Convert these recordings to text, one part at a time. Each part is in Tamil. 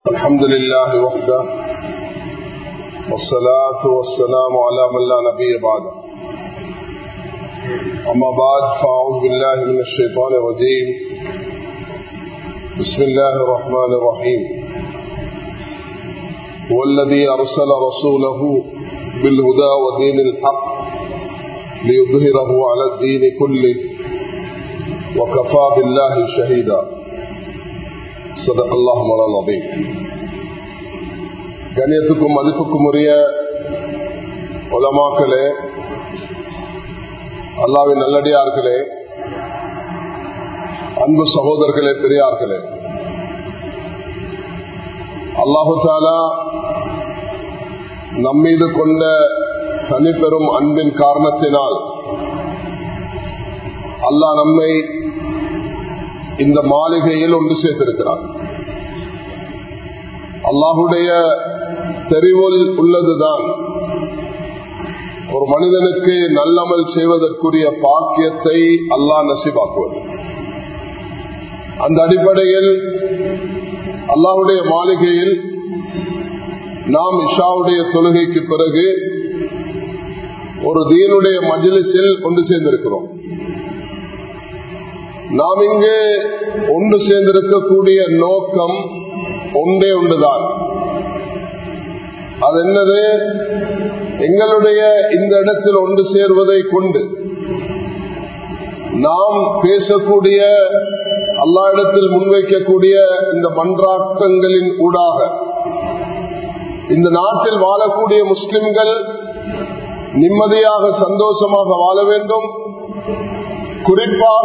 الحمد لله وحده والصلاة والسلام على من لا نبي بعده أما بعد فأعوذ بالله من الشيطان الرجيم بسم الله الرحمن الرحيم هو الذي أرسل رسوله بالهدى ودين الحق ليظهره على الدين كله وكفى بالله شهيدا صدق الله مولانا العظيم கண்ணியத்துக்கும் மதிப்புக்கும் உரிய உலமாக்களே அல்லாவின் நல்லடியார்களே அன்பு சகோதரர்களே பெரியார்களே அல்லாஹு தாலா நம்மீது கொண்ட தனிப்பெரும் அன்பின் காரணத்தினால் அல்லாஹ் நம்மை இந்த மாளிகையில் ஒன்று சேர்த்திருக்கிறார் அல்லாஹுடைய தெரிவில் உள்ளதுதான் ஒரு மனிதனுக்கு நல்லமல் செய்வதற்குரிய பாக்கியத்தை அல்லாஹ் நசிபாக்குவது அந்த அடிப்படையில் அல்லாஹுடைய மாளிகையில் நாம் இஷாவுடைய தொழுகைக்கு பிறகு ஒரு தீனுடைய மஜிலிஸில் ஒன்று சேர்ந்திருக்கிறோம் நாம் இங்கு ஒன்று சேர்ந்திருக்கக்கூடிய நோக்கம் ஒன்றே ஒன்றுதான் அது என்னது எங்களுடைய இந்த இடத்தில் ஒன்று சேர்வதை கொண்டு நாம் பேசக்கூடிய அல்லா இடத்தில் முன்வைக்கக்கூடிய இந்த மன்றாக்கங்களின் ஊடாக இந்த நாட்டில் வாழக்கூடிய முஸ்லிம்கள் நிம்மதியாக சந்தோஷமாக வாழ வேண்டும் குறிப்பாக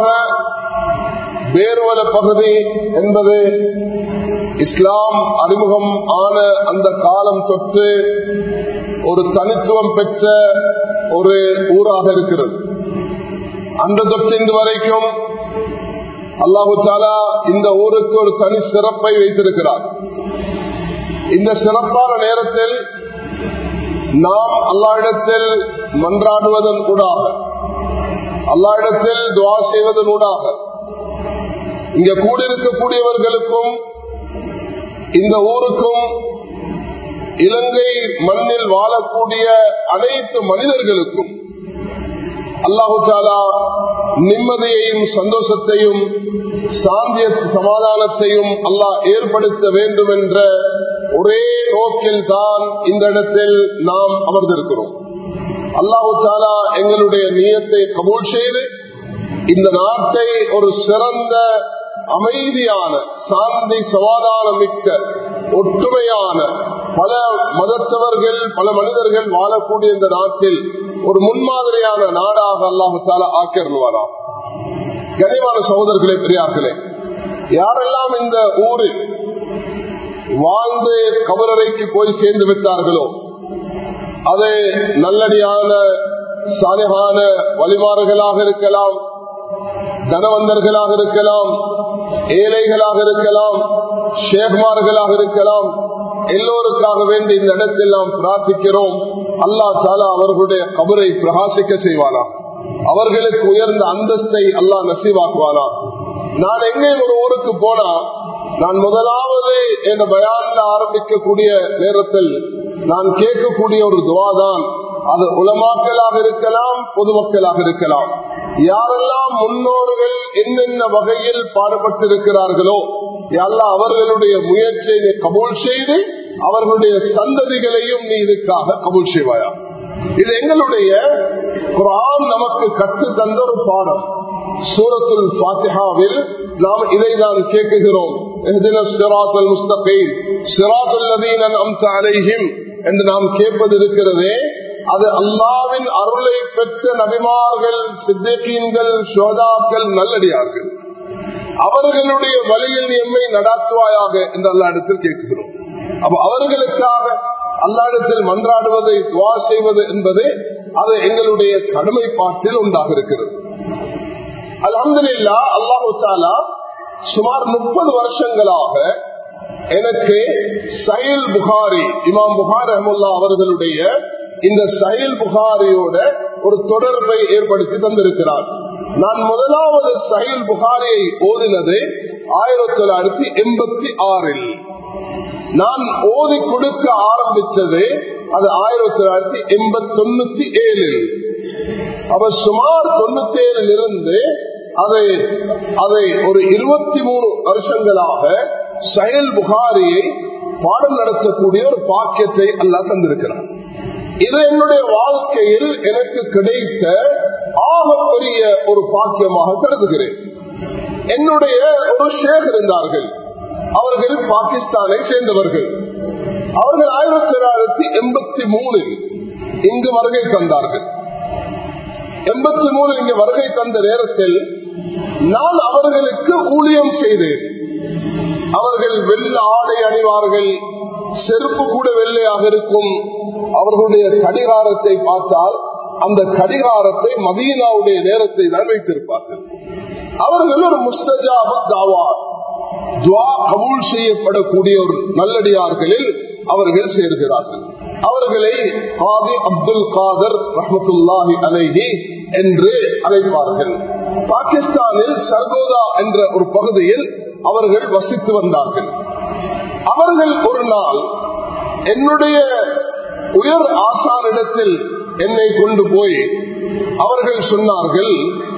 வேறுவல பகுதி என்பது இஸ்லாம் அறிமுகம் ஆன அந்த காலம் தொட்டு ஒரு தனித்துவம் பெற்ற ஒரு ஊராக இருக்கிறது அந்த தொற்றின்று வரைக்கும் அல்லாஹு தாலா இந்த ஊருக்கு ஒரு தனி சிறப்பை வைத்திருக்கிறார் இந்த சிறப்பான நேரத்தில் நாம் அல்லாவிடத்தில் மன்றாடுவதன் ஊடாக அல்லாவிடத்தில் துவா செய்வதன் ஊடாக இங்க கூடியிருக்கக்கூடியவர்களுக்கும் இந்த ஊருக்கும் இலங்கை மண்ணில் வாழக்கூடிய அனைத்து மனிதர்களுக்கும் அல்லாஹு தாலா நிம்மதியையும் சந்தோஷத்தையும் சாந்திய சமாதானத்தையும் அல்லாஹ் ஏற்படுத்த வேண்டும் என்ற ஒரே நோக்கில் தான் இந்த இடத்தில் நாம் அமர்ந்திருக்கிறோம் அல்லாஹு தாலா எங்களுடைய நியத்தை கபூல் செய்து இந்த நாட்டை ஒரு சிறந்த அமைதியான சாந்தி சமாதானம் மிக்க ஒற்றுமையான பல மதத்தவர்கள் பல மனிதர்கள் வாழக்கூடிய இந்த நாட்டில் ஒரு முன்மாதிரியான நாடாக அல்லாஹு தாலா ஆக்கிருவாரா கனிவான சகோதரர்களே பெரியார்களே யாரெல்லாம் இந்த ஊரில் வாழ்ந்து கபரறைக்கு போய் சேர்ந்து விட்டார்களோ அது நல்லடியான சாலையான வழிமாறுகளாக இருக்கலாம் தனவந்தர்களாக இருக்கலாம் ஏழைகளாக இருக்கலாம் ஷேக்மார்களாக இருக்கலாம் எல்லோருக்காக வேண்டி இந்த இடத்தில் நாம் பிரார்த்திக்கிறோம் அல்லா தாலா அவர்களுடைய கபரை பிரகாசிக்க செய்வானா அவர்களுக்கு உயர்ந்த அந்தஸ்தை அல்லா நசீவாக்குவானா நான் எங்கே ஒரு ஊருக்கு போனா நான் முதலாவது என்ற பயான்ல ஆரம்பிக்கக்கூடிய நேரத்தில் நான் கேட்கக்கூடிய ஒரு துவாதான் அது உலமாக்களாக இருக்கலாம் பொதுமக்களாக இருக்கலாம் யாரெல்லாம் முன்னோர்கள் என்னென்ன வகையில் பாடுபட்டிருக்கிறார்களோ எல்லாம் அவர்களுடைய முயற்சியை கபூல் செய்து அவர்களுடைய சந்ததிகளையும் நீ இதுக்காக கபூல் செய்வாயா இது எங்களுடைய குரான் நமக்கு கற்று தந்த ஒரு பாடம் சூரத்துல் பாத்திஹாவில் நாம் இதை தான் கேட்குகிறோம் என்று நாம் கேட்பது இருக்கிறதே அது அல்லாவின் அருளை பெற்ற நபிமார்கள் சித்திகீன்கள் சோதாக்கள் நல்லடியார்கள் அவர்களுடைய வழியில் எம்மை நடாத்துவாயாக என்று அல்லா இடத்தில் கேட்கிறோம் அப்ப அவர்களுக்காக அல்லாடத்தில் மன்றாடுவதை துவா செய்வது என்பது அது எங்களுடைய கடமைப்பாட்டில் உண்டாக இருக்கிறது அலமதுல்லா அல்லாஹு தாலா சுமார் முப்பது வருஷங்களாக எனக்கு சயில் புகாரி இமாம் புகார் அஹமுல்லா அவர்களுடைய இந்த சயில் புகாரியோட ஒரு தொடர்பை ஏற்படுத்தி தந்திருக்கிறார் நான் முதலாவது சஹில் புகாரியை ஓதினது ஆயிரத்தி தொள்ளாயிரத்தி எண்பத்தி ஆறில் நான் ஓதி கொடுக்க ஆரம்பிச்சது அது ஆயிரத்தி தொள்ளாயிரத்தி எண்பத்தி தொண்ணூத்தி ஏழில் அவர் சுமார் தொண்ணூத்தி ஏழில் இருந்து அதை அதை ஒரு இருபத்தி மூணு வருஷங்களாக சயல் புகாரியை பாடம் நடத்தக்கூடிய ஒரு பாக்கியத்தை அல்லா தந்திருக்கிறார் இது என்னுடைய வாழ்க்கையில் எனக்கு கிடைத்த ஆகப்பெரிய ஒரு பாக்கியமாக கருதுகிறேன் என்னுடைய ஒரு ஷேக் இருந்தார்கள் அவர்கள் பாகிஸ்தானை சேர்ந்தவர்கள் அவர்கள் ஆயிரத்தி தொள்ளாயிரத்தி எண்பத்தி மூணில் இங்கு வருகை தந்தார்கள் எண்பத்தி மூணு இங்கு வருகை தந்த நேரத்தில் நான் அவர்களுக்கு ஊழியம் செய்தேன் அவர்கள் வெள்ள ஆடை அணிவார்கள் செருப்பு கூட வெள்ளையாக இருக்கும் அவர்களுடைய கடிகாரத்தை பார்த்தால் அந்த கடிகாரத்தை மதீனாவுடைய நேரத்தை தான் வைத்திருப்பார்கள் அவர்கள் ஒரு முஸ்தஜாப தாவார் துவா கபூல் செய்யப்படக்கூடிய ஒரு நல்லடியார்களில் அவர்கள் சேர்கிறார்கள் அவர்களை காதி அப்துல் காதர் ரஹமத்துல்லாஹி அலைஹி என்று அழைப்பார்கள் பாகிஸ்தானில் சர்கோதா என்ற ஒரு பகுதியில் அவர்கள் வசித்து வந்தார்கள் அவர்கள் ஒரு நாள் என்னுடைய உயர் ஆசானிடத்தில் என்னை கொண்டு போய் அவர்கள் சொன்னார்கள்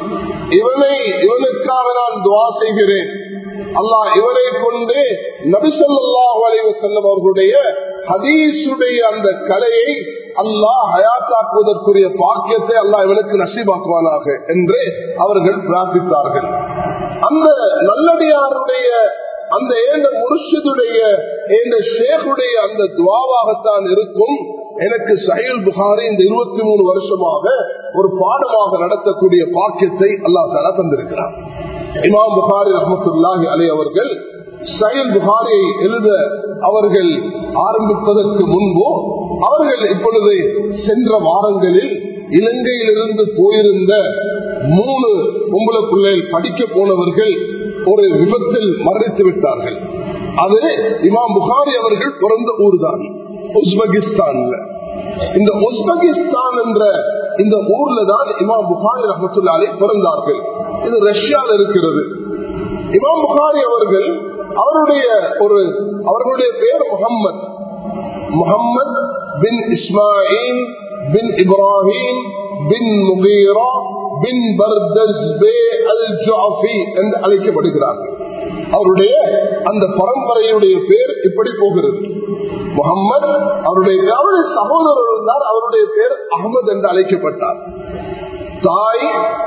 இவனை இவனுக்காக நான் துவா செய்கிறேன் அல்லாஹ் இவனை கொண்டு நபிசல்லாஹு அலைவ செல்லம் அவர்களுடைய ஹதீசுடைய அந்த கலையை அல்லாஹ் ஹயாத்தாக்குவதற்குரிய பாக்கியத்தை அல்லாஹ் இவனுக்கு நசீபாக்குவானாக என்று அவர்கள் பிரார்த்தித்தார்கள் அந்த நல்லடியாருடைய அந்த ஏந்த முருஷதுடைய ஏந்த ஷேகுடைய அந்த துவாவாகத்தான் இருக்கும் எனக்கு சஹில் புகாரி இந்த இருபத்தி மூணு வருஷமாக ஒரு பாடமாக நடத்தக்கூடிய பாக்கியத்தை அல்லா தாலா தந்திருக்கிறார் இமாம் புகாரி ரஹமத்துல்லாஹி அலி அவர்கள் சஹில் புகாரியை எழுத அவர்கள் ஆரம்பிப்பதற்கு முன்போ அவர்கள் இப்பொழுது சென்ற வாரங்களில் இலங்கையிலிருந்து போயிருந்த மூணு பொம்பளை பிள்ளைகள் படிக்க போனவர்கள் ஒரு விபத்தில் மரணித்து விட்டார்கள் அது இமாம் புகாரி அவர்கள் பிறந்த ஊர் தான் உஸ்பெகிஸ்தான்ல இந்த உஸ்பெகிஸ்தான் என்ற இந்த ஊர்ல தான் இமாம் புகாரி ரஹமத்துல்லாலே பிறந்தார்கள் இது ரஷ்யாவில் இருக்கிறது இமாம் புகாரி அவர்கள் அவருடைய ஒரு அவர்களுடைய பேர் முகம்மது முகம்மது பின் இஸ்மாயில் பின் இப்ராஹிம் பின் முகீரா பின் பர்தஸ் பே அல் ஜாஃபி என்று அழைக்கப்படுகிறார்கள் அவருடைய அந்த பரம்பரையுடைய பேர் இப்படி போகிறது முகம்மது அவருடைய அவருடைய சகோதரர் இருந்தார் அவருடைய பேர் அகமது என்று அழைக்கப்பட்டார் தாய்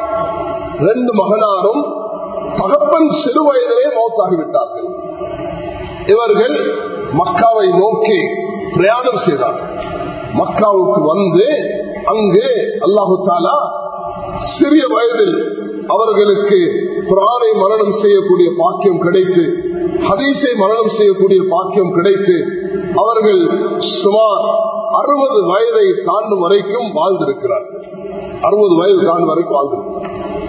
ரெண்டு மகனாரும் தகப்பன் சிறு வயதிலே மௌத்தாகிவிட்டார்கள் இவர்கள் மக்காவை நோக்கி பிரயாணம் செய்தார்கள் மக்காவுக்கு வந்து அங்கு அல்லாஹு தாலா சிறிய வயதில் அவர்களுக்கு குரானை மரணம் செய்யக்கூடிய பாக்கியம் கிடைத்து ஹதீஸை மரணம் செய்யக்கூடிய பாக்கியம் கிடைத்து அவர்கள் சுமார் அறுபது வயதை தாண்டும் வரைக்கும் வாழ்ந்திருக்கிறார்கள் அறுபது வயது தாண்டும் வரைக்கும் வாழ்ந்திருக்கிறார்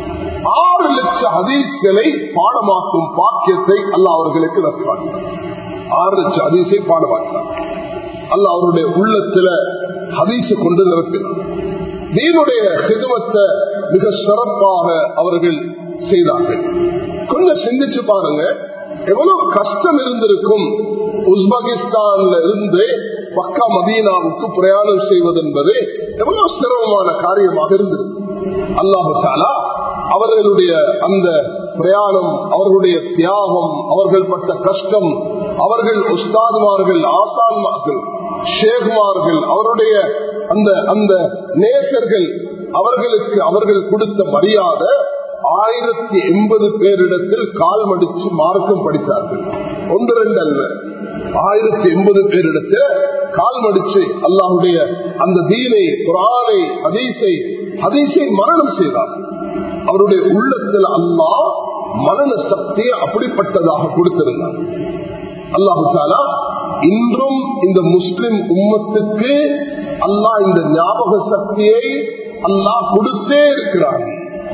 ஆறு லட்சம் ஹதீஸ்களை பாடமாக்கும் பாக்கியத்தை அல்ல அவர்களுக்கு நஷ்டமாக்கினார் ஆறு லட்சம் ஹதீஸை பாடமாக்கினார் அல்ல அவருடைய உள்ளத்துல ஹதீச கொண்டு நிரப்பினார் தீனுடைய சிதுமத்தை மிக சிறப்பாக அவர்கள் செய்தார்கள் கொஞ்சம் சிந்திச்சு பாருங்க எவ்வளவு கஷ்டம் இருந்திருக்கும் உஸ்பெகிஸ்தான்ல இருந்து பக்கா மதீனாவுக்கு பிரயாணம் செய்வது என்பது எவ்வளவு சிரமமான காரியமாக இருந்திருக்கும் அல்லாஹு தாலா அவர்களுடைய அந்த பிரயாணம் அவர்களுடைய தியாகம் அவர்கள் பட்ட கஷ்டம் அவர்கள் உஸ்தாதுமார்கள் ஆசான்மார்கள் ஷேகுமார்கள் அவருடைய அந்த அந்த நேசர்கள் அவர்களுக்கு அவர்கள் கொடுத்த மரியாதை ஆயிரத்தி எண்பது பேரிடத்தில் கால் மடிச்சு மார்க்கம் படித்தார்கள் ஒன்று ரெண்டு அல்ல ஆயிரத்தி எண்பது பேரிடத்தில் கால் மடிச்சு அல்லாஹுடைய அந்த தீனை குரானை ஹதீஸை ஹதீஸை மரணம் செய்தார்கள் அவருடைய உள்ளத்தில் அல்லா மரண சக்தியை அப்படிப்பட்டதாக கொடுத்திருந்தார் அல்லாஹு தாலா இன்றும் இந்த முஸ்லிம் உம்மத்துக்கு அல்லாஹ் இந்த ஞாபக சக்தியை அல்லாஹ் கொடுத்தே இருக்கிறார்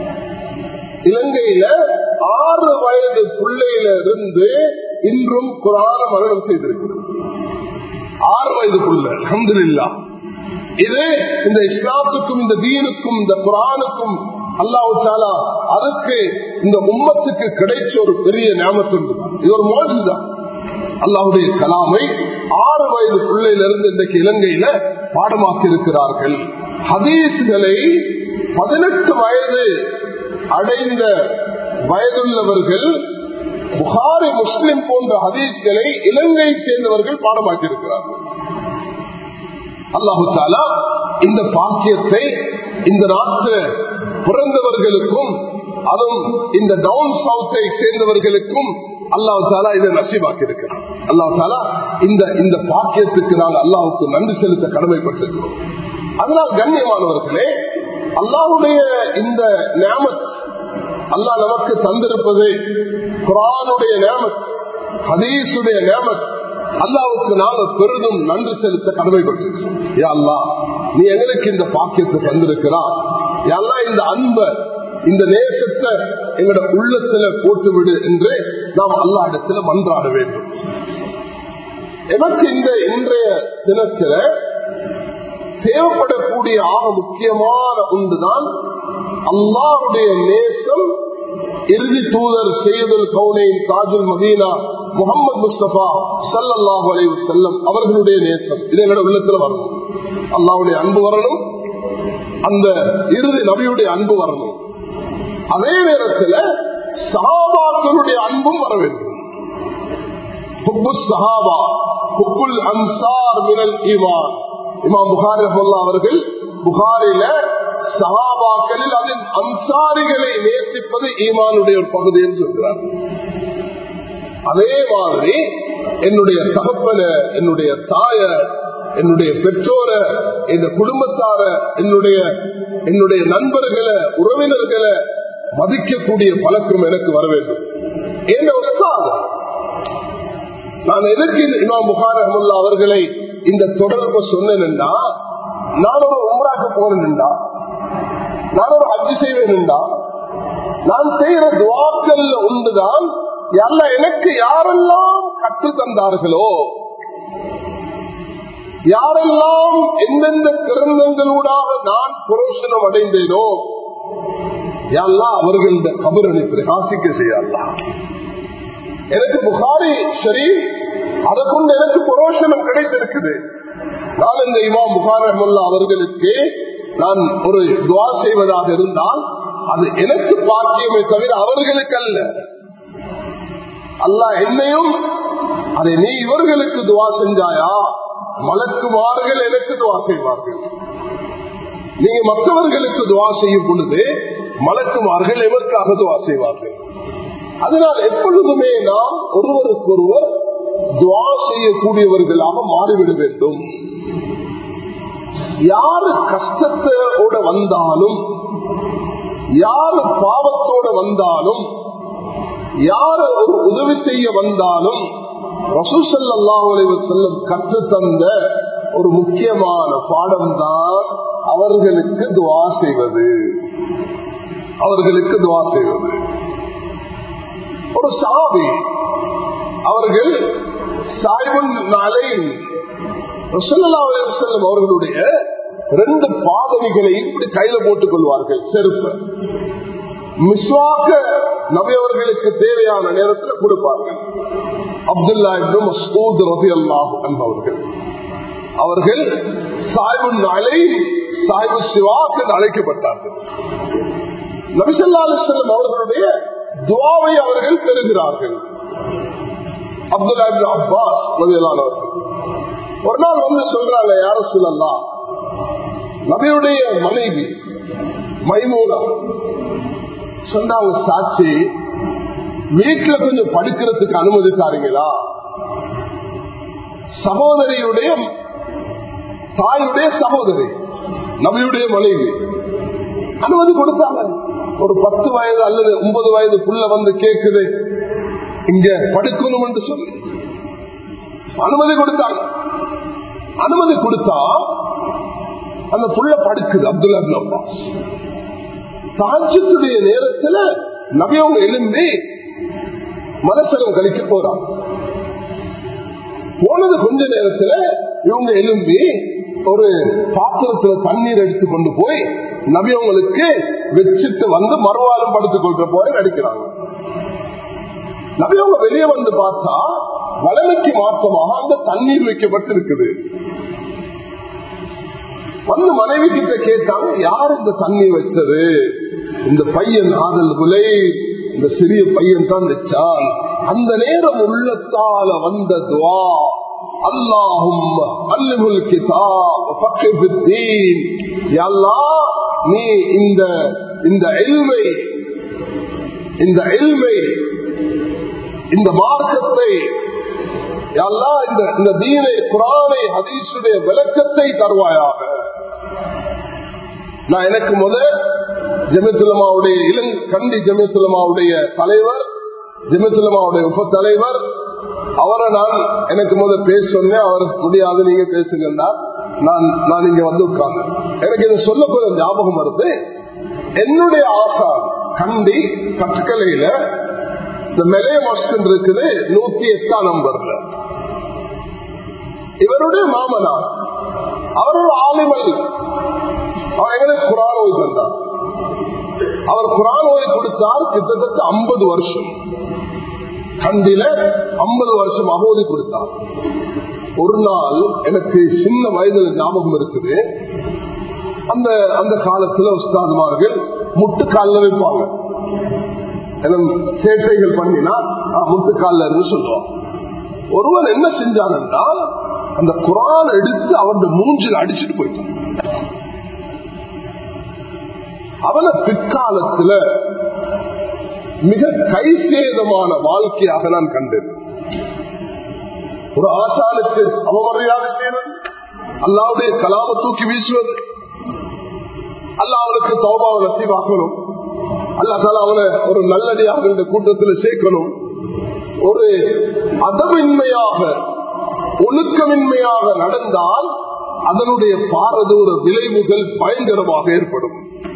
இலங்கையில ஆறு வயது பிள்ளையில இருந்து இன்றும் குரான மரணம் செய்திருக்கிறது ஆறு வயது புள்ள அஹமதுல்லா இது இந்த இஸ்லாத்துக்கும் இந்த தீனுக்கும் இந்த குரானுக்கும் அல்லாஹு தாலா அதுக்கு இந்த உம்மத்துக்கு கிடைச்ச ஒரு பெரிய ஞாபகத்து இது ஒரு மோஜிதான் அல்லாஹுடைய கலாமை ஆறு வயது பிள்ளையிலிருந்து இன்றைக்கு இலங்கையில பாடமாக்கி இருக்கிறார்கள் ஹதீஸ்களை பதினெட்டு வயது அடைந்த வயதுள்ளவர்கள் புகாரி முஸ்லிம் போன்ற ஹதீஸ்களை இலங்கை சேர்ந்தவர்கள் பாடமாக்கி இருக்கிறார்கள் அல்லாஹு தாலா இந்த பாக்கியத்தை இந்த நாட்டு பிறந்தவர்களுக்கும் அதுவும் இந்த டவுன் சவுத்தை சேர்ந்தவர்களுக்கும் அல்லாஹு தாலா இதை நசீபாக்கி இருக்கிறார் அல்லாஹு தாலா இந்த இந்த பாக்கியத்துக்கு நாங்கள் அல்லாஹுக்கு நன்றி செலுத்த கடமைப்பட்டிருக்கிறோம் அதனால் கண்ணியமானவர்களே அல்லாஹுடைய இந்த நேமத் அல்லாஹ் நமக்கு தந்திருப்பது குரானுடைய நேமத் ஹதீஸுடைய நேமத் அல்லாவுக்கு நாங்கள் பெரிதும் நன்றி செலுத்த கடமைப்பட்டிருக்கிறோம் யா அல்லா நீ எங்களுக்கு இந்த பாக்கியத்தை தந்திருக்கிறா எல்லா இந்த அன்ப இந்த நேசத்தை எங்களோட உள்ளத்துல போட்டு விடு என்று நாம் அல்லா இடத்துல மன்றாட வேண்டும் எனக்கு இந்த இன்றைய தினத்துல தேவைப்படக்கூடிய ஆக முக்கியமான ஒன்றுதான் அல்லாருடைய நேசம் இறுதி தூதர் செய்யுதல் கவுனையின் தாஜுல் மதீனா முகமது முஸ்தபா சல்லாஹூ அலைவு செல்லம் அவர்களுடைய நேசம் இது எங்களோட உள்ளத்துல வரணும் அல்லாவுடைய அன்பு வரணும் அந்த இறுதி நபியுடைய அன்பு வரணும் அதே நேரத்தில் சஹாபாக்களுடைய அன்பும் வர வேண்டும் சஹாபா ஹுக்குல் அன்சார் மினல் ஈமான் இமாம் புகாரி அவர்கள் புகாரில சகாபாக்களில் அதன் அன்சாரிகளை நேசிப்பது ஈமானுடைய ஒரு பகுதி என்று சொல்கிறார் அதே மாதிரி என்னுடைய தகப்பன என்னுடைய தாய என்னுடைய பெற்றோர இந்த குடும்பத்தார என்னுடைய என்னுடைய நண்பர்களை உறவினர்களை மதிக்கக்கூடிய பழக்கம் எனக்கு வர வேண்டும் என்ன உஸ்தாது நான் எதற்கு இமாம் புகார் அஹமுல்லா அவர்களை இந்த தொடர்பு சொன்னேன்டா நான் ஒரு உமராக்க போனேன்டா நான் ஒரு அஜி செய்வேன்டா நான் செய்யற துவாக்கள் உண்டுதான் அல்ல எனக்கு யாரெல்லாம் கற்று தந்தார்களோ யாரெல்லாம் எந்தெந்த கிரந்தங்களூடாக நான் புரோஷனம் அடைந்தேனோ யாரெல்லாம் அவர்கள் இந்த கபரனை பிரகாசிக்க செய்யலாம் எனக்கு புகாரி சரி அதை கொண்டு எனக்கு புரோஷனம் கிடைத்திருக்குது நான் இந்த இமாம் புகார் அஹமுல்லா அவர்களுக்கு நான் ஒரு துவா செய்வதாக இருந்தால் அது எனக்கு பாக்கியமே தவிர அவர்களுக்கு அல்ல அல்ல என்னையும் அதை நீ இவர்களுக்கு துவா செஞ்சாயா மலக்குமார்கள் எனக்கு துவா செய்வார்கள் நீங்க மற்றவர்களுக்கு துவா செய்யும் பொழுது மலக்குமார்கள் எதற்காக துவா செய்வார்கள் அதனால் எப்பொழுதுமே நாம் ஒருவருக்கொருவர் துவா செய்யக்கூடியவர்களாக மாறிவிட வேண்டும் யாரு கஷ்டத்தோட வந்தாலும் யாரு பாவத்தோட வந்தாலும் யாரு ஒரு உதவி செய்ய வந்தாலும் செல்லும் கற்று தந்த ஒரு முக்கியமான பாடம் தான் அவர்களுக்கு துவா செய்வது அவர்களுக்கு துவா செய்வது ஒரு சாவி அவர்கள் சாய்வன் நாளை செல்லும் அவர்களுடைய ரெண்டு பாதணிகளை இப்படி கையில போட்டுக் கொள்வார்கள் செருப்பு மிஸ்வாக்க நபியவர்களுக்கு தேவையான நேரத்தில் கொடுப்பார்கள் அப்துல்லா மசூத் ரபி அல்லாஹ் என்பவர்கள் அவர்கள் சாய்பு நாளை சாய்பு சிவாக்கு அழைக்கப்பட்டார்கள் நபிசல்லா அலிஸ்லம் அவர்களுடைய துவாவை அவர்கள் பெறுகிறார்கள் அப்துல்லா அப்பாஸ் ரவியலானவர்கள் ஒரு நாள் வந்து சொல்றாங்க யார சொல்லலாம் நபியுடைய மனைவி மைமூனா சொன்னாங்க சாட்சி வீட்டுல கொஞ்சம் படுக்கிறதுக்கு அனுமதி தாருங்களா சகோதரியுடைய தாயுடைய சகோதரி நபியுடைய மனைவி அனுமதி கொடுத்தாங்க ஒரு பத்து வயது அல்லது ஒன்பது வயது புள்ள வந்து கேக்குது இங்க படுக்கணும் என்று சொல்லி அனுமதி கொடுத்தாங்க அனுமதி கொடுத்தா அந்த புள்ள படுக்குது அப்துல்லா அப்பாஸ் தாஜத்துடைய நேரத்துல நபியவங்க எழும்பி மனசகம் கழிக்க போறாங்க போனது கொஞ்ச நேரத்துல இவங்க எழும்பி ஒரு பாத்திரத்துல தண்ணீர் எடுத்து கொண்டு போய் நபியவங்களுக்கு வச்சுட்டு வந்து மறுவாரம் படுத்துக் கொள்ற போய் நடிக்கிறாங்க நபியவங்க வெளியே வந்து பார்த்தா வளமைக்கு மாற்றமாக அந்த தண்ணீர் வைக்கப்பட்டிருக்குது வந்து மனைவி கிட்ட கேட்டாங்க யார் இந்த தண்ணி வச்சது இந்த பையன் ஆதல் குலை இந்த சிறிய பையன் தான் வச்சான் அந்த நேரம் உள்ளத்தால வந்த துவா அல்லாஹும் அல்லுல் கிதாப் பக்கத்துத்தீன் நீ இந்த இந்த எல்மை இந்த எல்மை இந்த மார்க்கத்தை இந்த இந்த தீனை குரானை ஹதீசுடைய விளக்கத்தை தருவாயாக நான் எனக்கு முத ஜெமித்துலமாவுடைய இளங் கண்டி ஜெமித்துலமாவுடைய தலைவர் ஜெமித்துலமாவுடைய உப தலைவர் அவரை நான் எனக்கு முதல் பேச சொன்னேன் அவர் முடியாது நீங்க பேசுங்கன்னா நான் நான் இங்க வந்து உட்கார்ந்து எனக்கு இதை சொல்ல போற ஞாபகம் வருது என்னுடைய ஆசா கண்டி கற்கலையில இந்த மெலைய மாஸ்டன் இருக்குது நூத்தி எட்டாம் நம்பர்ல இவருடைய மாமனார் அவர் ஒரு ஆலிமல் அவர் எங்களுக்கு குரான் ஓய் தந்தார் அவர் குரான் ஓய் கொடுத்தார் கிட்டத்தட்ட ஐம்பது வருஷம் கண்டில ஐம்பது வருஷம் அகோதி கொடுத்தார் ஒரு நாள் எனக்கு சின்ன வயதுல ஞாபகம் இருக்குது அந்த அந்த காலத்துல உஸ்தாதுமார்கள் முட்டுக்கால வைப்பாங்க சேட்டைகள் பண்ணினா முட்டுக்கால இருந்து சொல்லுவான் ஒருவன் என்ன செஞ்சான் அந்த குரான் எடுத்து அவன் மூஞ்சில் அடிச்சுட்டு போயிட்டான் அவனை பிற்காலத்துல மிக கைசேதமான வாழ்க்கையாக நான் கண்டேன் ஒரு ஆசானுக்கு அவமரியாதை செய்வது அல்லாவுடைய கலாம தூக்கி வீசுவது அல்ல அவனுக்கு தௌபாவை நசீவாக்கணும் அல்லா தால அவனை ஒரு நல்லடியாக இந்த கூட்டத்தில் சேர்க்கணும் ஒரு அதவின்மையாக ஒழுக்கமின்மையாக நடந்தால் அதனுடைய பாரதூர விளைவுகள் பயங்கரமாக ஏற்படும்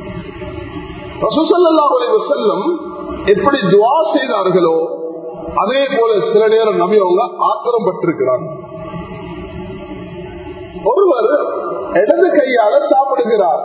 செல்லம் எப்படி துவா செய்தார்களோ அதே போல சில நேரம் நபி அவங்க ஆத்திரம் பட்டிருக்கிறாங்க ஒருவர் இடது கையால சாப்பிடுகிறார்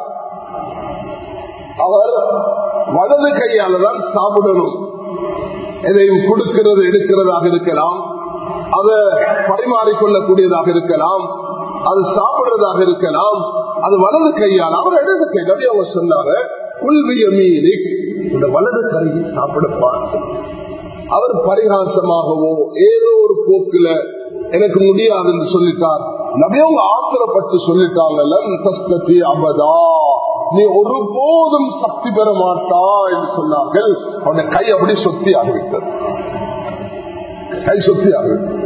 அவர் வலது கையால தான் சாப்பிடணும் எதையும் கொடுக்கிறது எடுக்கிறதாக இருக்கலாம் அதை பரிமாறிக்கொள்ளக்கூடியதாக இருக்கலாம் அது சாப்பிடுறதாக இருக்கலாம் அது வலது கையால் அவர் இடது கை நபி அவங்க சொன்னாங்க உள்விய மீறி இந்த வலது கையை சாப்பிடப்பார் அவர் பரிகாசமாகவோ ஏதோ ஒரு போக்குல எனக்கு முடியாதுன்னு சொல்லிட்டார் நபியவங்க ஆத்திரப்பட்டு சொல்லிட்டாங்க அபதா நீ ஒருபோதும் சக்தி பெற மாட்டா என்று சொன்னார்கள் அவனுடைய கை அப்படி சொத்தி ஆகிவிட்டது கை சொத்தி ஆகிவிட்டது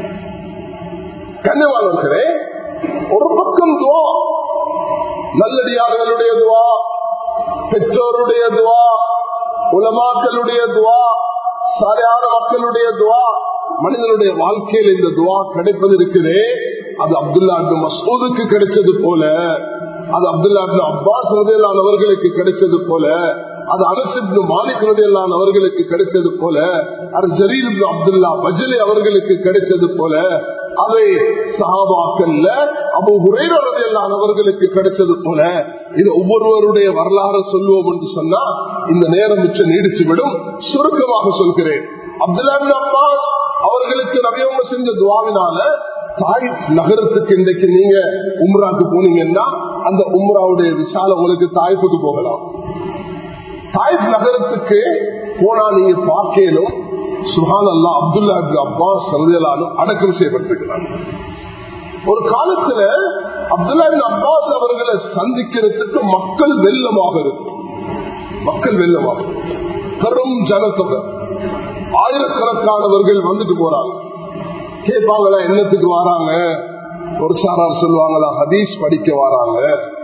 கண்ணியமானவர்களே ஒரு பக்கம் துவா நல்லடியார்களுடைய துவா பெற்றோருடைய துவா உலமாக்களுடைய துவா சாரையான மக்களுடைய துவா மனிதனுடைய வாழ்க்கையில் இந்த துவா கிடைப்பது இருக்குதே அது அப்துல்லா மசூதுக்கு கிடைச்சது போல அது அப்துல்லா அப்பாஸ் ரதையிலான அவர்களுக்கு கிடைச்சது போல அது அரசு மாலிக் ரதையிலான அவர்களுக்கு கிடைச்சது போல அது ஜரீர் அப்துல்லா பஜலி அவர்களுக்கு கிடைச்சது போல அதை சஹாபாக்கல்ல அபு உரையிலான அவர்களுக்கு கிடைச்சது போல இது ஒவ்வொருவருடைய வரலாறு சொல்லுவோம் என்று சொன்னா இந்த நேரம் மிச்சம் நீடிச்சு விடும் சுருக்கமாக சொல்கிறேன் அப்துல்லா அப்பாஸ் அவர்களுக்கு நவியவங்க செஞ்ச துவாவினால தாய் நகரத்துக்கு இன்றைக்கு நீங்க உம்ராக்கு போனீங்கன்னா அந்த உம்ராவுடைய விசால உங்களுக்கு தாய்ப்புக்கு போகலாம் தாய் நகரத்துக்கு போனா நீங்க பார்க்கலும் சுஹான் அல்லா அப்துல்லா அப்பாஸ் சரதியலாலும் அடக்கம் செய்யப்பட்டிருக்கிறாங்க ஒரு காலத்துல அப்துல்லா அப்பாஸ் அவர்களை சந்திக்கிறதுக்கு மக்கள் வெள்ளமாக இருக்கும் மக்கள் வெள்ளமாக பெரும் ஜனத்தொகை ஆயிரக்கணக்கானவர்கள் வந்துட்டு போறாங்க கேட்பாங்களா என்னத்துக்கு வராங்க ஒரு சாரார் சொல்லுவாங்களா ஹதீஸ் படிக்க வராங்க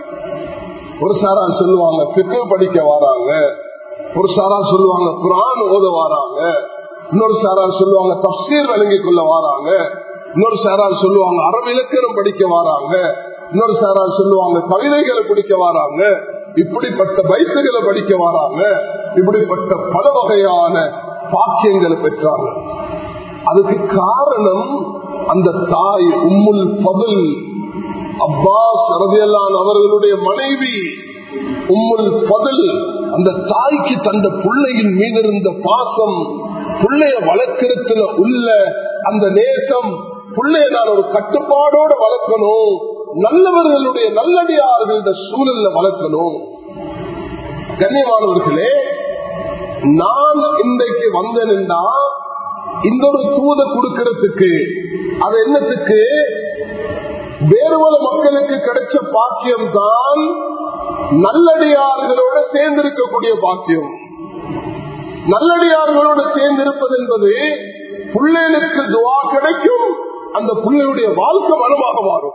ஒரு சாரார் சொல்லுவாங்க பிக்கு படிக்க வராங்க ஒரு சாரார் சொல்லுவாங்க குரான் ஓத வராங்க இன்னொரு சாரார் சொல்லுவாங்க தப்சீர் வழங்கிக் கொள்ள வராங்க இன்னொரு சாரார் சொல்லுவாங்க அறவிலக்கணம் படிக்க வராங்க இன்னொரு சாரார் சொல்லுவாங்க கவிதைகளை படிக்க வராங்க இப்படிப்பட்ட பைத்துகளை படிக்க வராங்க இப்படிப்பட்ட பல வகையான பாக்கியங்களை பெற்றாங்க அதுக்கு காரணம் அந்த தாய் உம்முல் பதுல் அப்பாஸ் ரதியல்லான் அவர்களுடைய மனைவி உம்முல் பதுல் அந்த தாய்க்கு தந்த பிள்ளையின் மீது இருந்த பாசம் பிள்ளைய வளர்க்கறதுல உள்ள அந்த நேசம் பிள்ளைய நான் ஒரு கட்டுப்பாடோட வளர்க்கணும் நல்லவர்களுடைய நல்லடியார்களுடைய சூழல்ல வளர்க்கணும் கண்ணியமானவர்களே நான் இன்றைக்கு வந்தேன்னா இந்த ஒரு தூத கொடுக்கறதுக்கு அது என்னத்துக்கு வேறு பல மக்களுக்கு கிடைச்ச பாக்கியம் தான் நல்லடியார்களோட சேர்ந்திருக்கக்கூடிய பாக்கியம் நல்லடியார்களோடு சேர்ந்திருப்பது என்பது பிள்ளைகளுக்கு துவா கிடைக்கும் அந்த பிள்ளையுடைய வாழ்க்கை வளமாக மாறும்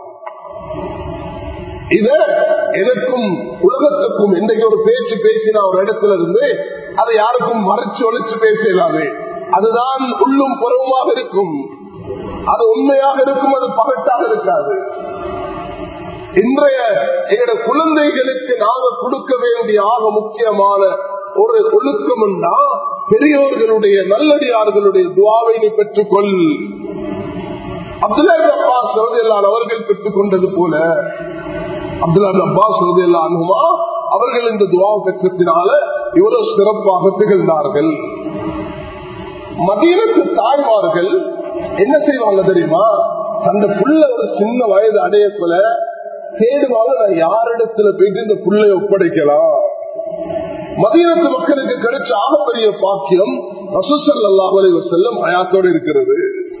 இத எனக்கும் உலகத்துக்கும் இன்றைக்கு ஒரு பேச்சு பேசின ஒரு இடத்துல இருந்து அதை யாருக்கும் மறைச்சு ஒழிச்சு பேசலாது அதுதான் உள்ளும் புறவுமாக இருக்கும் அது உண்மையாக இருக்கும் அது பகட்டாக இருக்காது இன்றைய எங்களோட குழந்தைகளுக்கு நாங்க கொடுக்க வேண்டிய ஆக முக்கியமான ஒரு ஒழுக்கம் பெரியோர்களுடைய நல்லடியார்களுடைய துவாவை நீ பெற்றுக்கொள் அப்துல்லா அப்பாஸ் ரதியல்லான் அவர்கள் பெற்றுக் கொண்டது போல அப்துல்லா அப்பாஸ் ரதியல்லானுமா அவர்கள் இந்த துவாவை பெற்றத்தினால இவ்வளவு சிறப்பாக திகழ்ந்தார்கள் மதியனுக்கு தாய்மார்கள் என்ன செய்வாங்க தெரியுமா அந்த புள்ள ஒரு சின்ன வயது அடையக்குள்ள தேடுவாங்க நான் யாரிடத்துல போயிட்டு இந்த புள்ளைய ஒப்படைக்கலாம் மதியத்து மக்களுக்கு கிடைச்ச ஆகப்பெரிய பாக்கியம் ரசூசல் அல்லாஹலை செல்லும் அயாத்தோடு இருக்கிறது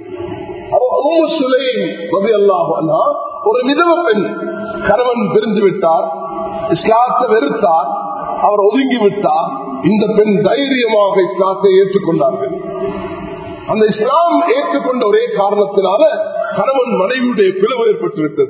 ஒரு விதவ பெண் கணவன் பிரிந்து விட்டார் இஸ்லாத்தை வெறுத்தார் அவர் ஒதுங்கி விட்டார் இந்த பெண் தைரியமாக இஸ்லாத்தை ஏற்றுக்கொண்டார்கள் அந்த இஸ்லாம் ஏற்றுக்கொண்ட ஒரே காரணத்தினால கணவன் மனைவியுடைய பிளவு ஏற்பட்டுவிட்டது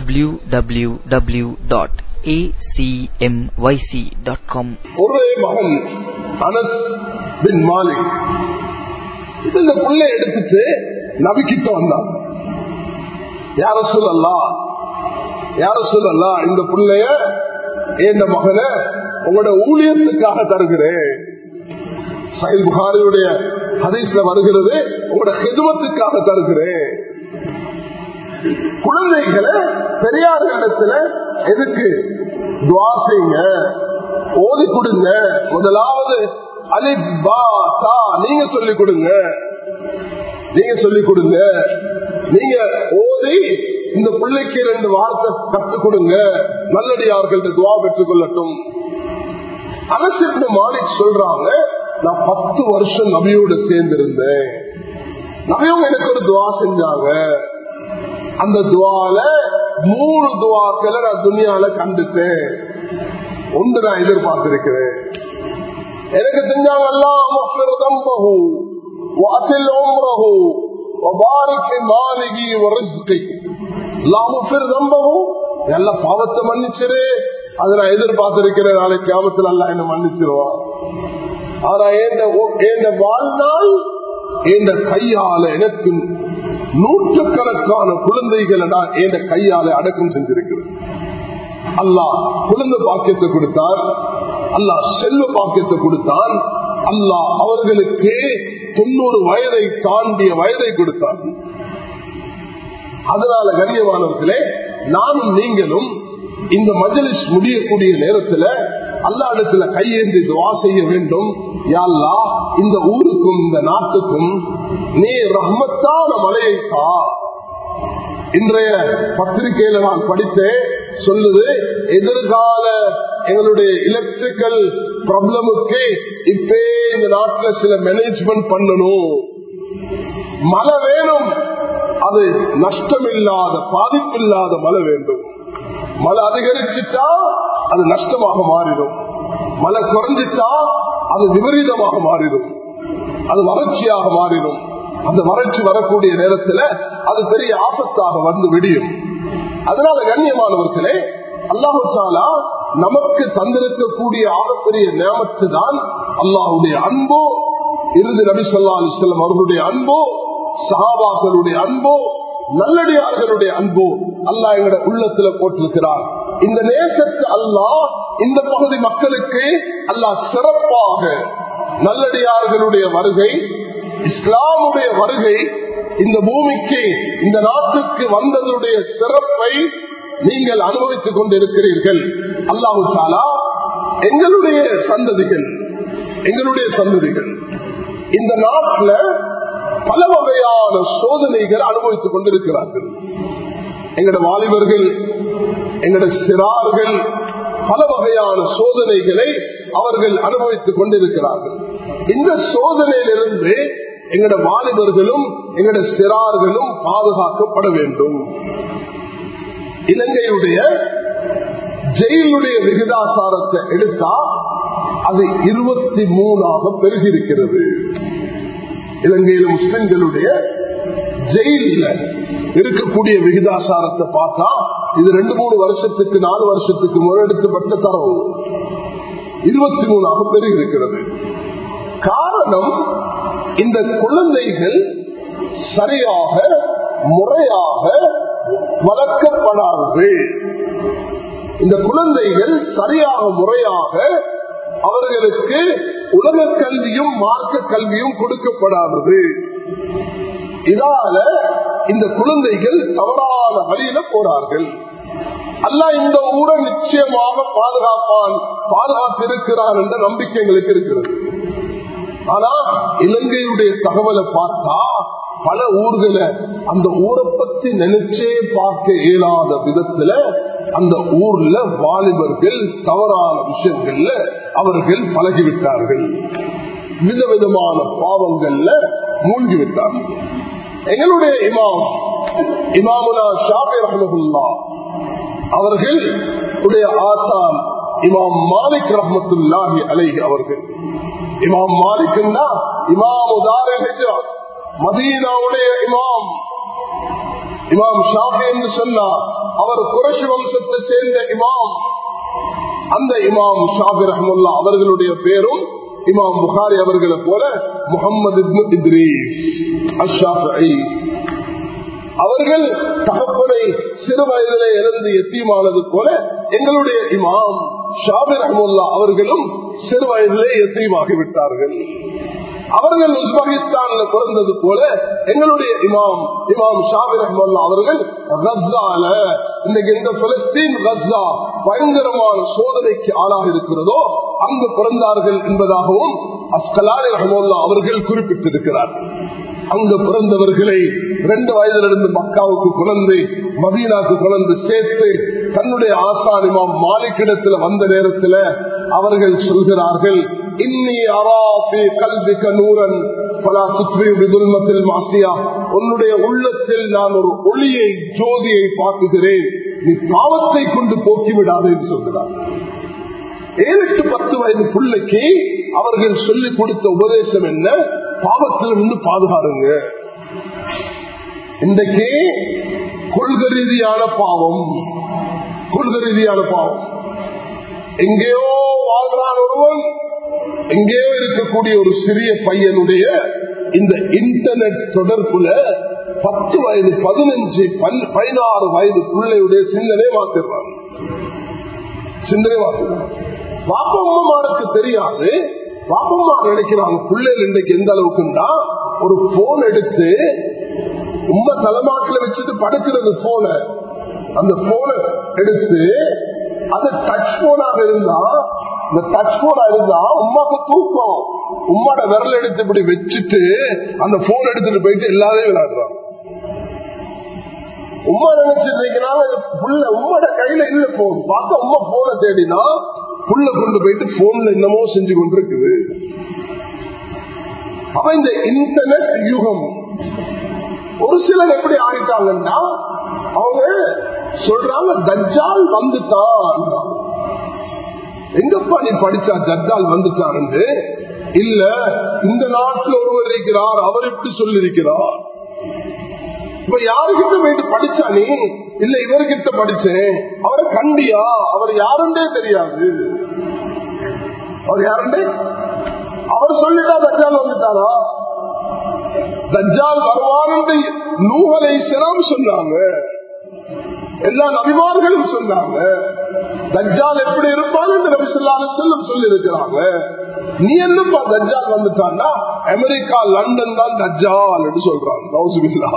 www.acmyc.com ஒரே மகன் அனஸ் பின் மாலிக் இந்த புள்ளை எடுத்துட்டு நபிக்கிட்ட வந்தான் யார சொல்லலாம் யார சொல்லலாம் இந்த புள்ளைய இந்த மகனை உங்களோட ஊழியத்துக்காக தருகிறேன் சைல் புகாரியுடைய ஹதீஸ்ல வருகிறது உங்களோட ஹெதுமத்துக்காக தருகிறேன் குழந்தைகளை பெரியார்களிடத்துல எதுக்கு துவா செய்யுங்க ஓதி கொடுங்க முதலாவது அலிப் பா தா நீங்க சொல்லிக் கொடுங்க நீங்க சொல்லிக் கொடுங்க நீங்க ஓதி இந்த பிள்ளைக்கு ரெண்டு வார்த்தை கற்றுக் கொடுங்க நல்லடியார்கள் துவா பெற்றுக் கொள்ளட்டும் அரசு மாலிக் சொல்றாங்க நான் பத்து வருஷம் நபியோட சேர்ந்திருந்தேன் நபியும் எனக்கு ஒரு துவா செஞ்சாங்க அந்த துவால மூணு துவாக்களை நான் துணியால கண்டுட்டேன் ஒன்று நான் எதிர்பார்த்திருக்கிறேன் எனக்கு செஞ்சாங்கல்லாம் வாசில் ஓம்ரஹு وبارك مالك ورزقك اللهم اغفر ذنبه நல்ல பாவத்தை மன்னிச்சிரு அதை நான் எதிர்பார்த்திருக்கிறேன் நாளைக்கு கிராமத்தில் எல்லாம் என்ன மன்னிச்சிருவான் ஆனா என் வாழ்நாள் என் கையால எனக்கு நூற்றுக்கணக்கான குழந்தைகளை நான் என் கையால அடக்கம் செஞ்சிருக்கிறேன் அல்லாஹ் குழந்தை பாக்கியத்தை கொடுத்தான் அல்லாஹ் செல்வ பாக்கியத்தை கொடுத்தான் அல்லாஹ் அவர்களுக்கு தொண்ணூறு வயதை தாண்டிய வயதை கொடுத்தான் அதனால கண்ணியமானவர்களே நானும் நீங்களும் இந்த மஜலிஸ் முடியக்கூடிய நேரத்துல அல்லா இடத்துல கையேந்தி துவா செய்ய வேண்டும் யாழ்லா இந்த ஊருக்கும் இந்த நாட்டுக்கும் நீ ரஹ்மத்தான மலையை தா இன்றைய பத்திரிகையில நான் படித்தேன் சொல்லுது எதிர்கால எங்களுடைய எலக்ட்ரிக்கல் ப்ராப்ளமுக்கு இப்பே இந்த நாட்டுல சில மேனேஜ்மெண்ட் பண்ணணும் மழை வேணும் அது நஷ்டம் இல்லாத பாதிப்பில்லாத மழை வேண்டும் மழை அதிகரிச்சுட்டா அது நஷ்டமாக மாறிடும் மழை குறைஞ்சிட்டா அது விபரீதமாக மாறிடும் அது வறட்சியாக மாறிடும் அந்த வறட்சி வரக்கூடிய நேரத்தில் அது பெரிய ஆபத்தாக வந்து விடியும் அதனால கண்ணியமானவர்களே அல்லாஹாலா நமக்கு தந்திருக்கக்கூடிய ஆகப்பெரிய நேமத்து தான் அல்லாஹுடைய அன்போ இறுதி நபி சொல்லா அலிஸ்லாம் அவர்களுடைய அன்போ சஹாபாக்களுடைய அன்போ நல்லடியார்களுடைய அன்போ அல்லாஹ் எங்களுடைய உள்ளத்துல போட்டிருக்கிறார் இந்த நேசத்து அல்லாஹ் இந்த பகுதி மக்களுக்கு அல்லாஹ் சிறப்பாக நல்லடியார்களுடைய வருகை இஸ்லாமுடைய வருகை இந்த பூமிக்கு இந்த நாட்டுக்கு வந்ததனுடைய சிறப்பை நீங்கள் அனுபவித்துக் கொண்டிருக்கிறீர்கள் அல்லாஹு சாலா எங்களுடைய சந்ததிகள் எங்களுடைய சந்ததிகள் இந்த நாட்டில் பல வகையான சோதனைகள் அனுபவித்துக் கொண்டிருக்கிறார்கள் எங்கட வாலிபர்கள் எங்கட சிறார்கள் பல வகையான சோதனைகளை அவர்கள் அனுபவித்துக் கொண்டிருக்கிறார்கள் இந்த சோதனையிலிருந்து எங்கட வாலிபர்களும் எங்கட சிறார்களும் பாதுகாக்கப்பட வேண்டும் இலங்கையுடைய ஜெயிலுடைய விகிதாசாரத்தை எடுத்தா அது இருபத்தி மூணாக பெருகிருக்கிறது இலங்கையில் முஸ்லிம்களுடைய ஜெயில இருக்கக்கூடிய விகிதாசாரத்தை பார்த்தா இது ரெண்டு மூணு வருஷத்துக்கு நாலு வருஷத்துக்கு முன்னெடுக்கப்பட்ட தரவு இருபத்தி மூணாக பெருகிருக்கிறது காரணம் இந்த குழந்தைகள் சரியாக முறையாக வளர்க்கப்படாதது இந்த குழந்தைகள் சரியாக முறையாக அவர்களுக்கு உலக கல்வியும் மார்க்க கல்வியும் கொடுக்கப்படாதது இதால இந்த குழந்தைகள் தவறான வழியில போறார்கள் அல்ல இந்த ஊரை நிச்சயமாக பாதுகாப்பான் பாதுகாத்து இருக்கிறார் என்ற நம்பிக்கை எங்களுக்கு இருக்கிறது ஆனா இலங்கையுடைய தகவலை பார்த்தா பல ஊர்களை அந்த ஊரை பத்தி நினைச்சே பார்க்க இயலாத விதத்துல அந்த ஊர்ல வாலிபர்கள் தவறான விஷயங்கள்ல அவர்கள் பழகிவிட்டார்கள் விதவிதமான பாவங்கள்ல மூழ்கிவிட்டார்கள் எங்களுடைய இமாம் இமாமுனா ஷாபி ரஹமதுல்லா அவர்கள் உடைய ஆசான் இமாம் மாலிக் ரஹமத்துல்லாஹி அலைஹி அவர்கள் இமாம் மாலிக் இமாம் உதார ஹிஜ்ரத் மதீனாவுடைய இமாம் இமாம் ஷாஃபி என்று சொன்னார் அவர் குரஷி வம்சத்தை சேர்ந்த இமாம் அந்த இமாம் ஷாபி ரஹமுல்லா அவர்களுடைய பேரும் இமாம் புகாரி அவர்களை போல முகமது இத்ரீஸ் அஷாஃபி அவர்கள் தகப்பனை சிறு வயதிலே இறந்து எத்தியமானது போல எங்களுடைய இமாம் ஷாபி ரஹமுல்லா அவர்களும் சிறு வயதிலே எத்தியமாகி விட்டார்கள் அவர்கள் உஸ்பகிஸ்தான்ல பிறந்தது போல எங்களுடைய இமாம் இமாம் ஷாபி ரஹ்மல்லா அவர்கள் கஸ்ஸால இன்னைக்கு எந்த பலஸ்தீன் கஸ்ஸா பயங்கரமான சோதனைக்கு ஆளாக இருக்கிறதோ அங்கு பிறந்தார்கள் என்பதாகவும் அஸ்கலாலி ரஹமுல்லா அவர்கள் குறிப்பிட்டிருக்கிறார்கள் அங்கு பிறந்தவர்களை ரெண்டு வயதிலிருந்து மக்காவுக்கு குழந்தை மதீனாக்கு குழந்தை சேர்த்து தன்னுடைய ஆசானிமாம் மாலிக்கிடத்துல வந்த நேரத்துல அவர்கள் சொல்கிறார்கள் இன்னி அராபி கல்விக்க நூரன் பல சுற்றி மாசியா உன்னுடைய உள்ளத்தில் நான் ஒரு ஒளியை ஜோதியை பார்க்குகிறேன் நீ பாவத்தை கொண்டு போக்கிவிடாது என்று சொல்கிறார் ஏழு எட்டு பத்து வயது பிள்ளைக்கு அவர்கள் சொல்லிக் கொடுத்த உபதேசம் என்ன பாவத்திலிருந்து பாதுகாருங்க இன்றைக்கு கொள்கை ரீதியான பாவம் கொள்கை ரீதியான பாவம் எங்கேயோ வாழ்றான் ஒருவன் எங்கேயோ இருக்கக்கூடிய ஒரு சிறிய பையனுடைய இந்த இன்டர்நெட் தொடர்புல பத்து வயது பதினஞ்சு பதினாறு வயது பிள்ளையுடைய சிந்தனை மாத்திடுறாங்க சிந்தனை மாத்திடுறாங்க பாப்பம்மாருக்கு தெரியாது பாப்பம்மா நினைக்கிறாங்க பிள்ளைகள் இன்றைக்கு எந்த அளவுக்குண்டா ஒரு போன் எடுத்து உண்மை தலைமாட்டில் வச்சுட்டு படுக்கிறது போன அந்த போனை எடுத்து அது டச் போனாக இருந்தா இந்த டச் போனா இருந்தா உமாக்கு தூக்கம் உமாட விரல் எடுத்து இப்படி வச்சுட்டு அந்த போன் எடுத்துட்டு போயிட்டு எல்லாரையும் விளையாடுறாங்க உமா நினைச்சிருக்கீங்கன்னா புள்ள உம்மோட கையில இல்ல போன் பார்த்தா உமா போனை தேடினா புள்ள கொண்டு போயிட்டு போன்ல என்னமோ செஞ்சு கொண்டிருக்குது அப்ப இந்த இன்டர்நெட் யுகம் ஒரு சிலர் எப்படி ஆகிட்டாங்கன்னா அவங்க சொல்றாங்க தஜ்ஜால் வந்துட்டான் எங்கப்பா நீ படிச்சா தஜ்ஜால் வந்துட்டாரு இல்ல இந்த நாட்டில் ஒருவர் இருக்கிறார் அவர் எப்படி சொல்லிருக்கிறார் இப்ப யாருக்கிட்ட போயிட்டு படிச்சா நீ இல்ல இவர்கிட்ட படிச்சேன் அவரை கண்டியா அவர் யாருண்டே தெரியாது அவர் யாருண்டே அவர் சொல்லிட்டா தஜ்ஜால் வந்துட்டாரா தஜ்ஜால் வருவான் நூகலை சிரம் சொன்னாங்க எல்லா நபிமார்களும் சொன்னாங்க தஜ்ஜால் எப்படி இருப்பான் என்று நபி சொல்லாத செல்லும் சொல்லி இருக்கிறாங்க நீ என்னப்பா தஜ்ஜால் வந்துட்டான்னா அமெரிக்கா லண்டன் தான் தஜ்ஜால் என்று சொல்றாங்க நௌசுபில்லா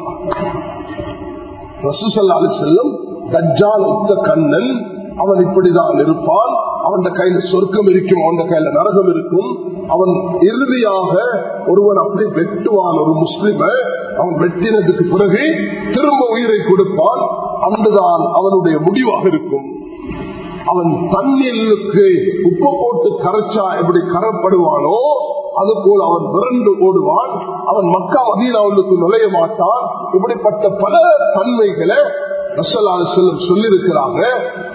ரசூசல்லாலு செல்லும் தஜ்ஜால் உத்த கண்ணன் அவன் இப்படிதான் இருப்பான் அவன் கையில சொர்க்கம் இருக்கும் அவன் கையில நரகம் இருக்கும் அவன் இறுதியாக ஒருவன் அப்படி வெட்டுவான் ஒரு முஸ்லிம அவன் வெட்டினதுக்கு பிறகு திரும்ப உயிரை கொடுப்பான் அன்றுதான் அவனுடைய முடிவாக இருக்கும் அவன் தண்ணீருக்கு உப்பு போட்டு கரைச்சா எப்படி கரப்படுவானோ அது போல அவன் விரண்டு ஓடுவான் அவன் மக்கா மதீனாவுக்கு நுழைய மாட்டான் இப்படிப்பட்ட பல தன்மைகளை செல்லும் சொல்லியிருக்கிறாங்க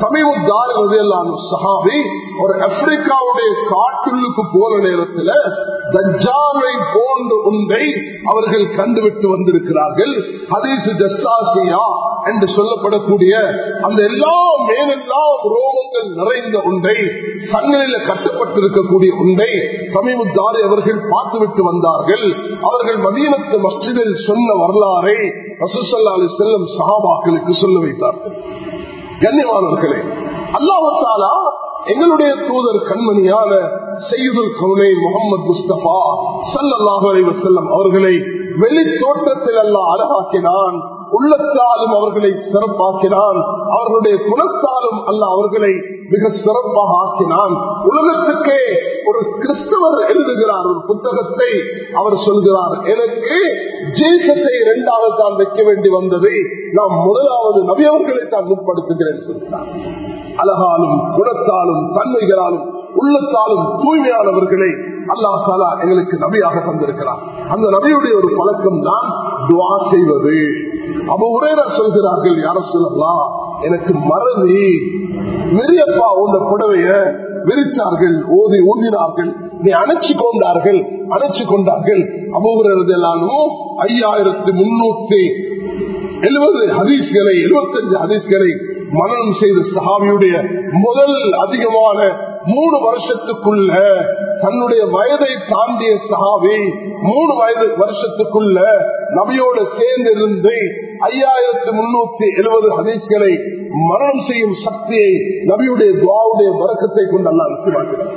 சஹாபி ஒரு ஆப்பிரிக்காவுடைய காட்டுள்ளுக்கு போற நேரத்தில் தஜ்ஜாலை போன்ற ஒன்றை அவர்கள் கண்டுவிட்டு வந்திருக்கிறார்கள் ஹதீசு ஜஸ்தாசியா என்று சொல்லப்படக்கூடிய அந்த எல்லா மேலெல்லாம் ரோமங்கள் நிறைந்த ஒன்றை சங்கிலில கட்டப்பட்டிருக்கக்கூடிய ஒன்றை சமீபத்தாரி அவர்கள் பார்த்துவிட்டு வந்தார்கள் அவர்கள் மதீனத்து மஸ்ஜிதில் சொன்ன வரலாறை ரசூசல்லா அலி செல்லம் சஹாபாக்களுக்கு சொல்ல வைத்தார்கள் கண்ணியமானவர்களே அல்லாஹாலா எங்களுடைய தூதர் கண்மணியான செய்யுதல் கவுனை முகமது முஸ்தபா சல்லாஹு அலி வசல்லம் அவர்களை வெளி தோற்றத்தில் எல்லாம் அழகாக்கினான் உள்ளத்தாலும் அவர்களை சிறப்பாக்கினான் அவர்களுடைய குணத்தாலும் அல்ல அவர்களை மிக சிறப்பாக ஆக்கினான் உலகத்துக்கே ஒரு கிறிஸ்தவர் எழுதுகிறார் ஒரு புத்தகத்தை அவர் சொல்கிறார் எனக்கு ஜேசத்தை இரண்டாவது தான் வைக்க வேண்டி வந்தது நாம் முதலாவது நபியவர்களை தான் முற்படுத்துகிறேன் சொல்கிறார் அழகாலும் குணத்தாலும் தன்மைகளாலும் உள்ளத்தாலும் தூய்மையானவர்களை அல்லா சாலா எங்களுக்கு நபியாக தந்திருக்கிறார் அந்த நபியுடைய ஒரு பழக்கம் தான் துவா செய்வது அவ உரையில சொல்கிறார்கள் யார சொல்லலாம் எனக்கு மறதி விரியப்பா உண்ட புடவைய விரிச்சார்கள் ஓதி ஊதினார்கள் நீ அணைச்சு கொண்டார்கள் அணைச்சு கொண்டார்கள் அபூகிறது எல்லாரும் ஐயாயிரத்தி முன்னூத்தி எழுபது ஹதீஸ்களை எழுபத்தஞ்சு ஹதீஸ்களை மனநம் செய்த சஹாபியுடைய முதல் அதிகமான மூணு வருஷத்துக்குள்ள தன்னுடைய வயதை தாண்டிய சஹாபி மூணு வயது வருஷத்துக்குள்ள நபியோடு சேர்ந்து இருந்து ஐயாயிரத்தி முன்னூத்தி எழுபது ஹதீஸ்களை மரணம் செய்யும் சக்தியை நபியுடைய துவாவுடைய வரக்கத்தை கொண்டு அல்ல அனுப்பினார்கள்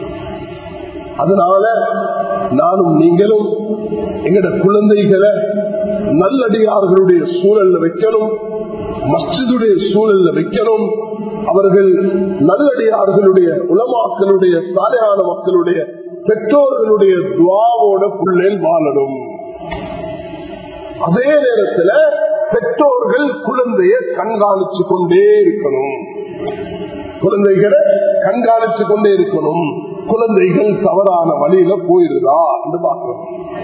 அதனால நானும் நீங்களும் எங்கட குழந்தைகளை நல்லடியார்களுடைய சூழல்ல வைக்கணும் மஸ்ஜிதுடைய சூழல்ல வைக்கணும் அவர்கள் நல்லடியார்களுடைய உலமாக்களுடைய சாலையான மக்களுடைய பெற்றோர்களுடைய துவாவோட புள்ளேல் வாழணும் அதே நேரத்துல பெற்றோர்கள் குழந்தைய கண்காணிச்சு கொண்டே இருக்கணும் குழந்தைகளை கண்காணிச்சு கொண்டே இருக்கணும் குழந்தைகள் தவறான வழியில போயிருதா என்று பார்க்கிறோம்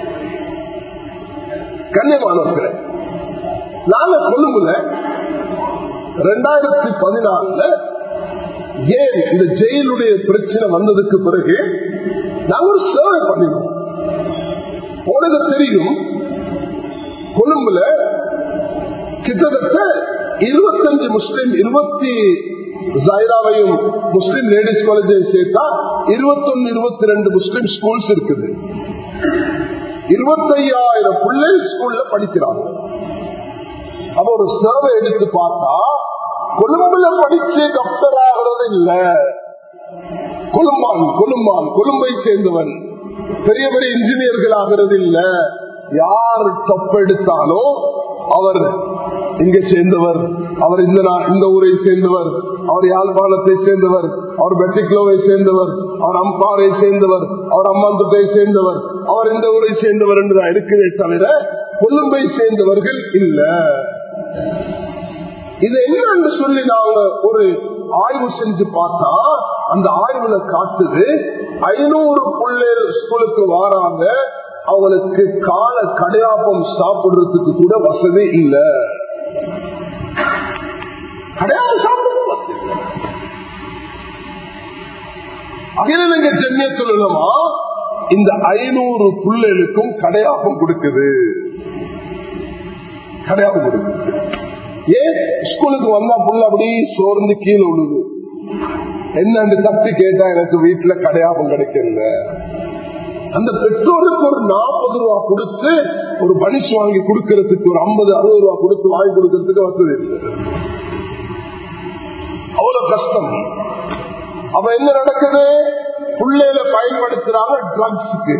கண்ணியமானவர்களே நாங்க கொழும்புல ரெண்டாயிரத்தி பதினாலுல ஏன் இந்த ஜெயிலுடைய பிரச்சனை வந்ததுக்கு பிறகு நாங்க ஒரு சேவை பண்ணினோம் உனக்கு தெரியும் கொழும்புல கிட்டத்தட்ட இருபத்தஞ்சு முஸ்லிம் இருபத்தி ஜைராவையும் முஸ்லிம் லேடிஸ் காலேஜையும் சேர்த்தா இருபத்தொன்னு இருபத்தி ரெண்டு முஸ்லிம் ஸ்கூல்ஸ் இருக்குது இருபத்தையாயிரம் பிள்ளைகள் ஸ்கூல்ல படிக்கிறாங்க அப்ப ஒரு சர்வே எடுத்து பார்த்தா கொழும்புல படிச்சு டாக்டர் ஆகிறது இல்ல கொழும்பான் கொழும்பான் கொழும்பை சேர்ந்தவன் பெரிய பெரிய இன்ஜினியர்கள் ஆகிறது இல்ல யார் தப்பு எடுத்தாலும் அவர் இங்க சேர்ந்தவர் அவர் இந்த இந்த ஊரை சேர்ந்தவர் அவர் யாழ்ப்பாணத்தை சேர்ந்தவர் அவர் பெட்டிக்லோவை சேர்ந்தவர் அவர் அம்பாறை சேர்ந்தவர் அவர் அம்மாந்துட்டை சேர்ந்தவர் அவர் இந்த ஊரை சேர்ந்தவர் என்றுதான் இருக்குதே தவிர கொழும்பை சேர்ந்தவர்கள் இல்ல இது என்னன்னு சொல்லி நாங்க ஒரு ஆய்வு செஞ்சு பார்த்தா அந்த ஆய்வுல காட்டுது ஐநூறு பிள்ளைகள் ஸ்கூலுக்கு வாராங்க அவங்களுக்கு கால கடையாப்பம் சாப்பிடுறதுக்கு கூட வசதி இல்ல கடையாப்பம் சாப்பிடுறது அகிலங்க ஜென்யத்துலமா இந்த ஐநூறு பிள்ளைகளுக்கும் கடையாப்பம் கொடுக்குது கடையாப்பம் கொடுக்குது ஏன் ஸ்கூலுக்கு வந்தா புள்ள அப்படி சோர்ந்து கீழே விழுது என்னன்னு தப்பி கேட்டா எனக்கு வீட்டுல கடையாப்பம் கிடைக்கல அந்த பெற்றோருக்கு ஒரு நாற்பது ரூபா கொடுத்து ஒரு பனிஷ் வாங்கி கொடுக்கறதுக்கு ஒரு ஐம்பது அறுபது ரூபா கொடுத்து வாங்கி கொடுக்கறதுக்கு வசதி இல்லை அவ்வளவு கஷ்டம் அப்ப என்ன நடக்குது பிள்ளையில பயன்படுத்துறாங்க ட்ரக்ஸுக்கு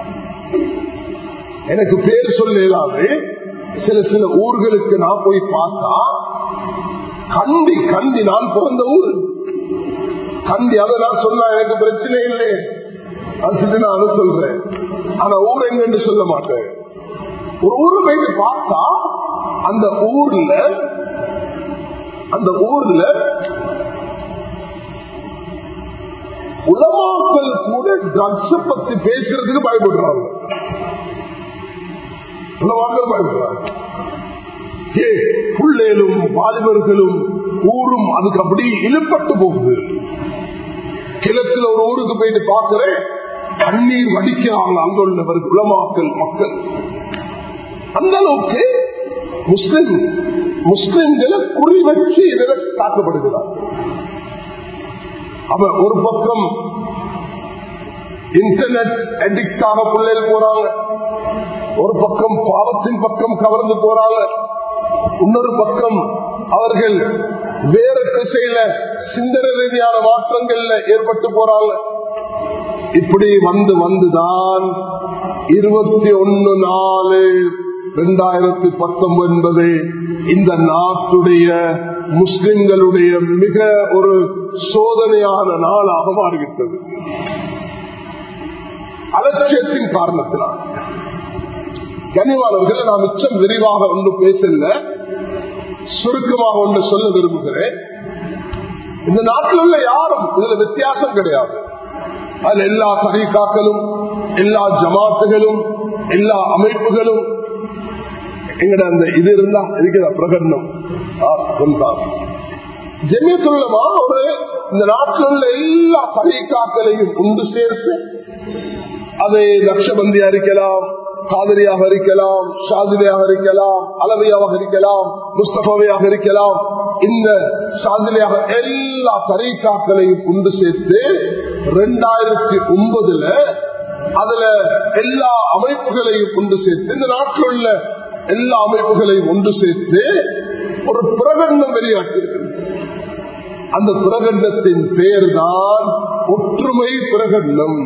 எனக்கு பேர் சொல்லலாது சில சில ஊர்களுக்கு நான் போய் பார்த்தா கண்டி கண்டி நான் பிறந்த ஊர் கண்டி அதை நான் சொன்னா எனக்கு பிரச்சனை இல்லை அது சொல்லி நான் அதை சொல்றேன் ஆனா ஊர் எங்கன்னு சொல்ல மாட்டேன் ஒரு ஊர்ல போயிட்டு பார்த்தா அந்த ஊர்ல அந்த ஊர்ல உலமாக்கள் கூட ட்ரக்ஸ பத்தி பேசுறதுக்கு பயப்படுறாங்க உலமாக்கள் பயப்படுறாங்க ஏ பிள்ளைகளும் வாலிபர்களும் ஊரும் அதுக்கு அப்படி இழுப்பட்டு போகுது கிழக்குல ஒரு ஊருக்கு போயிட்டு பார்க்கிறேன் கண்ணீர் வடிக்கிறாங்க அங்க உள்ளவர்கள் உலமாக்கல் மக்கள் அந்த அளவுக்கு முஸ்லிம் முஸ்லிம்களை குறி வச்சு இதில் தாக்கப்படுகிறார் அவ ஒரு பக்கம் இன்டர்நெட் அடிக்ட் ஆக பிள்ளைகள் போறாங்க ஒரு பக்கம் பாவத்தின் பக்கம் கவர்ந்து போறாங்க இன்னொரு பக்கம் அவர்கள் வேற திசையில சிந்தனை ரீதியான மாற்றங்கள்ல ஏற்பட்டு போறாங்க இப்படி வந்து வந்துதான் இருபத்தி ஒன்னு நாலு இரண்டாயிரத்தி பத்தொன்பது என்பது இந்த நாட்டுடைய முஸ்லிம்களுடைய மிக ஒரு சோதனையான நாளாக மாறிவிட்டது அலட்சியத்தின் காரணத்தினால் கனிவாளர்கள் நான் மிச்சம் விரிவாக ஒன்று பேசல சுருக்கமாக ஒன்று சொல்ல விரும்புகிறேன் இந்த நாட்டில் உள்ள யாரும் இதுல வித்தியாசம் கிடையாது அதுல எல்லா தரீக்காக்களும் எல்லா ஜமாத்துகளும் எல்லா அமைப்புகளும் எங்கட அந்த இது இருந்தா இருக்கிற பிரகடனம் ஜெமியத்துள்ளமா ஒரு இந்த நாட்டில் உள்ள எல்லா தரீக்காக்களையும் உண்டு சேர்த்து அதை லட்சபந்தியா இருக்கலாம் காதரியாக இருக்கலாம் ஷாதிலியாக இருக்கலாம் அளவையாக இருக்கலாம் முஸ்தபாவையாக இருக்கலாம் இந்த ஷாதிலியாக எல்லா தரீக்காக்களையும் கொண்டு சேர்த்து ரெண்டாயிரத்தி ஒன்பதுல அதுல எல்லா அமைப்புகளையும் கொண்டு சேர்த்து இந்த நாட்டில் உள்ள எல்லா அமைப்புகளையும் ஒன்று சேர்த்து ஒரு பிரகடனம் வெளியாட்டிருக்கிறது அந்த பிரகடனத்தின் பெயர் தான் ஒற்றுமை பிரகடனம்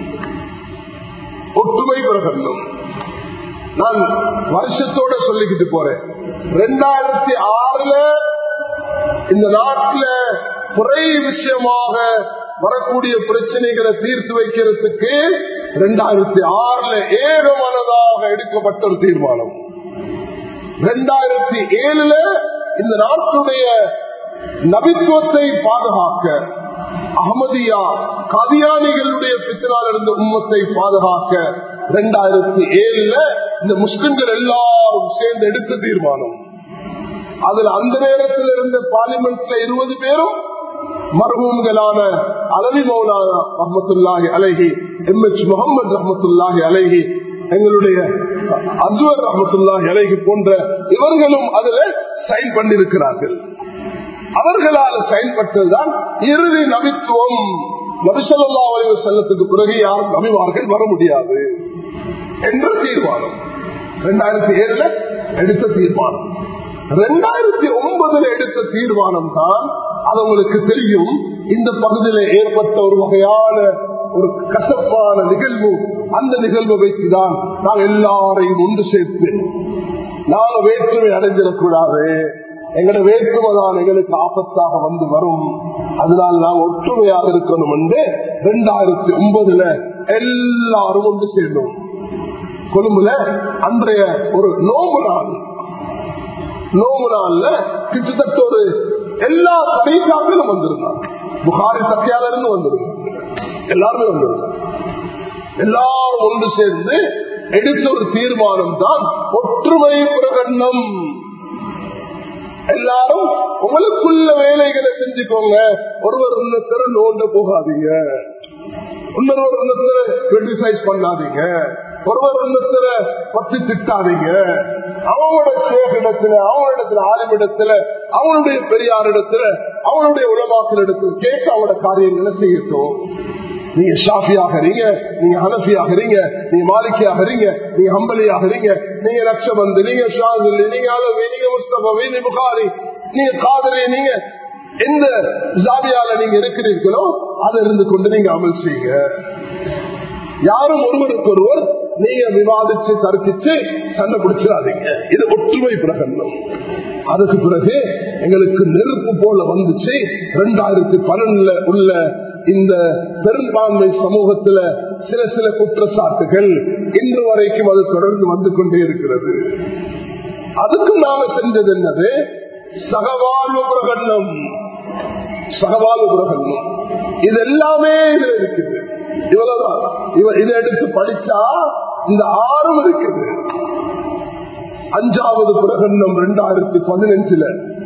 ஒற்றுமை பிரகடனம் நான் வருஷத்தோட சொல்லிக்கிட்டு போறேன் ரெண்டாயிரத்தி ஆறுல இந்த நாட்டுல குறை விஷயமாக வரக்கூடிய பிரச்சனைகளை தீர்த்து வைக்கிறதுக்கு ரெண்டாயிரத்தி ஆறுல ஏகமனதாக எடுக்கப்பட்ட ஒரு தீர்மானம் ரெண்டாயிரத்தி ஏழுல இந்த நாட்டுடைய நபித்துவத்தை பாதுகாக்க அகமதியா கதியானிகளுடைய பித்தனால் இருந்த உம்மத்தை பாதுகாக்க ரெண்டாயிரத்தி ஏழுல இந்த முஸ்லிம்கள் எல்லாரும் சேர்ந்து எடுத்த தீர்மானம் அதுல அந்த நேரத்தில் இருந்த பார்லிமெண்ட்ல இருபது பேரும் மர்ஹூம்களான அலவி மௌலானா ரஹமத்துல்லாஹி அலைஹி எம் எச் முகமது ரஹமத்துல்லாஹி அலைஹி எங்களுடைய அஸ்வர் ரஹமத்துல்லாஹி அலைஹி போன்ற இவர்களும் அதுல சைன் பண்ணிருக்கிறார்கள் அவர்களால் செயல்பட்டதுதான் இறுதி நபித்துவம் நபிசல்லா வரைவு செல்லத்துக்கு பிறகு யாரும் நபிமார்கள் வர முடியாது என்ற தீர்மானம் இரண்டாயிரத்தி ஏழுல எடுத்த தீர்மானம் ரெண்டாயிரத்தி ஒன்பதுல எடுத்த தீர்மானம் தான் அது உங்களுக்கு தெரியும் இந்த பகுதியில் ஏற்பட்ட ஒரு வகையான ஒரு கசப்பான நிகழ்வு அந்த நிகழ்வை வைத்துதான் நான் எல்லாரையும் ஒன்று சேர்த்து நாங்க வேற்றுமை அடைஞ்சிடக்கூடாது எங்களோட வேற்றுமைதான் எங்களுக்கு ஆபத்தாக வந்து வரும் அதனால் நாம் ஒற்றுமையாக இருக்கணும் என்று இரண்டாயிரத்தி ஒன்பதுல எல்லாரும் ஒன்று சேர்ந்தோம் கொழும்புல அன்றைய ஒரு நோம்பு நாள் நோம்பு நாள்ல கிட்டத்தட்ட ஒரு எல்லா தீக்காக்களும் வந்திருந்தாங்க புகாரி சத்தியால இருந்து வந்திருந்தாங்க எல்லாருமே வந்திருந்தாங்க எல்லாரும் ஒன்று சேர்ந்து எடுத்த ஒரு தீர்மானம் தான் ஒற்றுமை பிரகடனம் எல்லாரும் உங்களுக்குள்ள வேலைகளை செஞ்சுக்கோங்க ஒருவர் இன்னொருத்தர நோண்ட போகாதீங்க இன்னொருவர் இன்னொருத்தர கிரிட்டிசைஸ் பண்ணாதீங்க ஒருவர் இன்னொருத்தர பத்தி திட்டாதீங்க அவங்களோட சேகரிடத்துல அவங்களிடத்துல ஆளுமிடத்துல அவங்களுடைய பெரியாரிடத்துல அவங்களுடைய உலமாக்களிடத்துல கேட்டு அவங்களோட காரியங்களை செய்யட்டும் நீங்க ஷாஃபியாக இருங்க நீங்க ஹனஃபியாக இருங்க நீங்க மாலிக்கியாக இருங்க நீங்க ஹம்பலியாக இருங்க நீங்க லட்சபந்து நீங்க ஷாதுல்லி நீங்க அளவி நீங்க முஸ்தபவி நீங்க புகாரி நீங்க காதலி நீங்க எந்த ஜாதியால நீங்க இருக்கிறீர்களோ அதை இருந்து கொண்டு நீங்க அமல் செய்யுங்க யாரும் ஒருவருக்கு ஒருவர் நீங்க விவாதிச்சு தர்க்கிச்சு சண்டை பிடிச்சிடாதீங்க இது ஒற்றுமை பிரகடனம் அதுக்கு பிறகு எங்களுக்கு நெருப்பு போல வந்துச்சு ரெண்டாயிரத்தி பன்னெண்டுல உள்ள இந்த பெரும்பான்மை சமூகத்துல சில சில குற்றச்சாட்டுகள் இன்று வரைக்கும் அது தொடர்ந்து வந்து கொண்டே இருக்கிறது அதுக்கு நாம செஞ்சது என்னது சகவாழ்வு பிரகடனம் சகவாழ்வு பிரகடனம் இது எல்லாமே இதுல இருக்குது இவ்வளவுதான் இவ இதை எடுத்து படிச்சா இந்த ஆறும் இருக்குது அஞ்சாவது பிரகடனம் இரண்டாயிரத்தி பதினஞ்சுல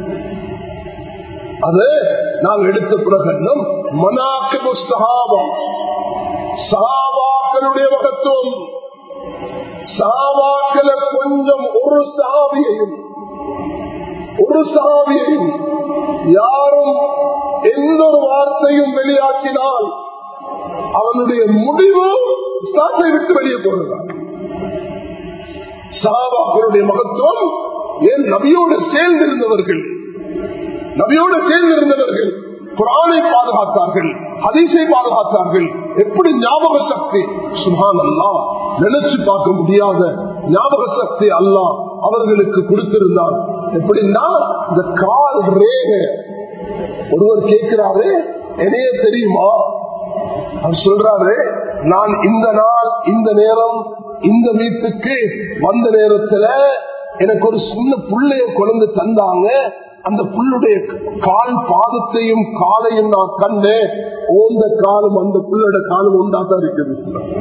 அது நாங்கள் எடுத்த பிரகடனம் மனாக்கு சகாபம் சகாபாக்களுடைய மகத்துவம் சகாபாக்களை கொஞ்சம் ஒரு சாவியையும் ஒரு சாவியையும் யாரும் எந்த ஒரு வார்த்தையும் வெளியாக்கினால் அவனுடைய முடிவு இஸ்லாத்தை விட்டு வெளியே போனதான் சகாபாக்களுடைய மகத்துவம் ஏன் நபியோடு சேர்ந்திருந்தவர்கள் நபியோடு சேர்ந்திருந்தவர்கள் குரானை பாதுகாத்தார்கள் ஹதீஸை பாதுகாத்தார்கள் எப்படி ஞாபக சக்தி சுகான் அல்லா நினைச்சு பார்க்க முடியாத ஞாபக சக்தி அல்லா அவர்களுக்கு கொடுத்திருந்தார் எப்படின்னா இந்த கால் ரேக ஒருவர் கேட்கிறாரு என்னைய தெரியுமா அவர் சொல்றாரு நான் இந்த நாள் இந்த நேரம் இந்த வீட்டுக்கு வந்த நேரத்துல எனக்கு ஒரு சின்ன புள்ளைய குழந்தை தந்தாங்க அந்த புல்லுடைய கால் பாதத்தையும் காலையும் நான் கண்டேன் ஓந்த காலம் அந்த புள்ளோட காலம் ஒன்றாதான் இருக்குது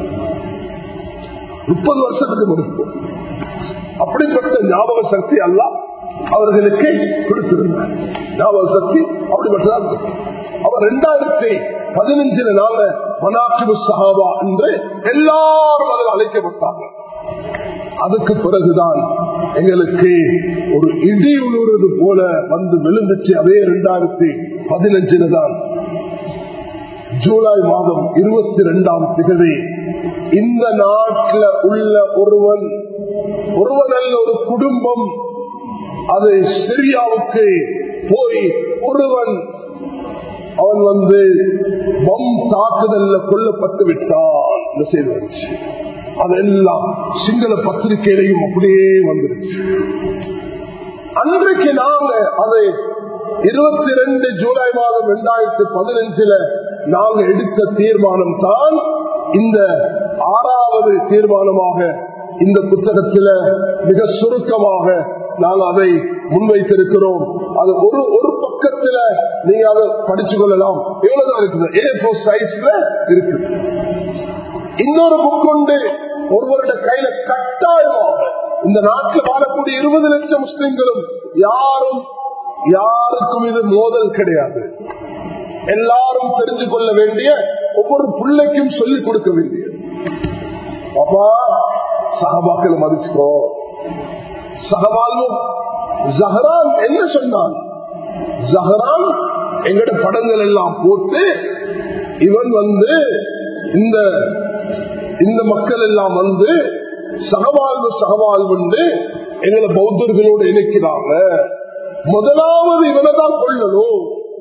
முப்பது வருஷத்துக்கு முன்பு அப்படிப்பட்ட ஞாபக சக்தி அல்ல அவர்களுக்கு கொடுத்திருந்தார் ஞாபக சக்தி அப்படிப்பட்டதான் அவர் இரண்டாயிரத்தி பதினஞ்சுல நாங்க மனாக்கிபு சஹாபா என்று எல்லாரும் அதில் அழைக்கப்பட்டாங்க அதுக்கு பிறகுதான் எங்களுக்கு ஒரு இடி உழுறது போல வந்து விழுந்துச்சு அதே இரண்டாயிரத்தி பதினஞ்சுல தான் ஜூலை மாதம் இருபத்தி ரெண்டாம் திகதி இந்த நாட்டில் உள்ள ஒருவன் ஒருவன் அல்ல ஒரு குடும்பம் அது சிரியாவுக்கு போய் ஒருவன் அவன் வந்து பம் தாக்குதல்ல கொல்லப்பட்டு விட்டான் இந்த செய்தி வந்துச்சு அதெல்லாம் சிங்கள பத்திரிகையிலையும் அப்படியே வந்துருச்சு அன்றைக்கு நாங்க அதை இருபத்தி ரெண்டு ஜூலை மாதம் இரண்டாயிரத்தி பதினஞ்சுல நாங்க எடுத்த தீர்மானம் தான் இந்த ஆறாவது தீர்மானமாக இந்த புத்தகத்தில மிக சுருக்கமாக நாங்கள் அதை முன்வைத்திருக்கிறோம் அது ஒரு ஒரு பக்கத்துல நீங்க அதை படிச்சு கொள்ளலாம் எவ்வளவுதான் இருக்குது ஏ போர் சைஸ்ல இருக்கு இன்னொரு புக் உண்டு ஒருவருடைய கையில கட்டாயமாக இந்த நாட்டில் வாழக்கூடிய இருபது லட்சம் முஸ்லிம்களும் யாரும் யாருக்கும் இது மோதல் கிடையாது எல்லாரும் தெரிஞ்சு கொள்ள வேண்டிய ஒவ்வொரு பிள்ளைக்கும் சொல்லிக் கொடுக்க வேண்டிய அப்பா சகபாக்களை மதிச்சுக்கோ சகவாழ்வும் ஜஹரான் என்ன சொன்னான் ஜஹரான் எங்கட படங்கள் எல்லாம் போட்டு இவன் வந்து இந்த இந்த மக்கள் எல்லாம் வந்து சகவாழ்வு சகவாழ்வு எங்களை பௌத்தர்களோடு இணைக்கிறாங்க முதலாவது இவனை தான் கொள்ளணும்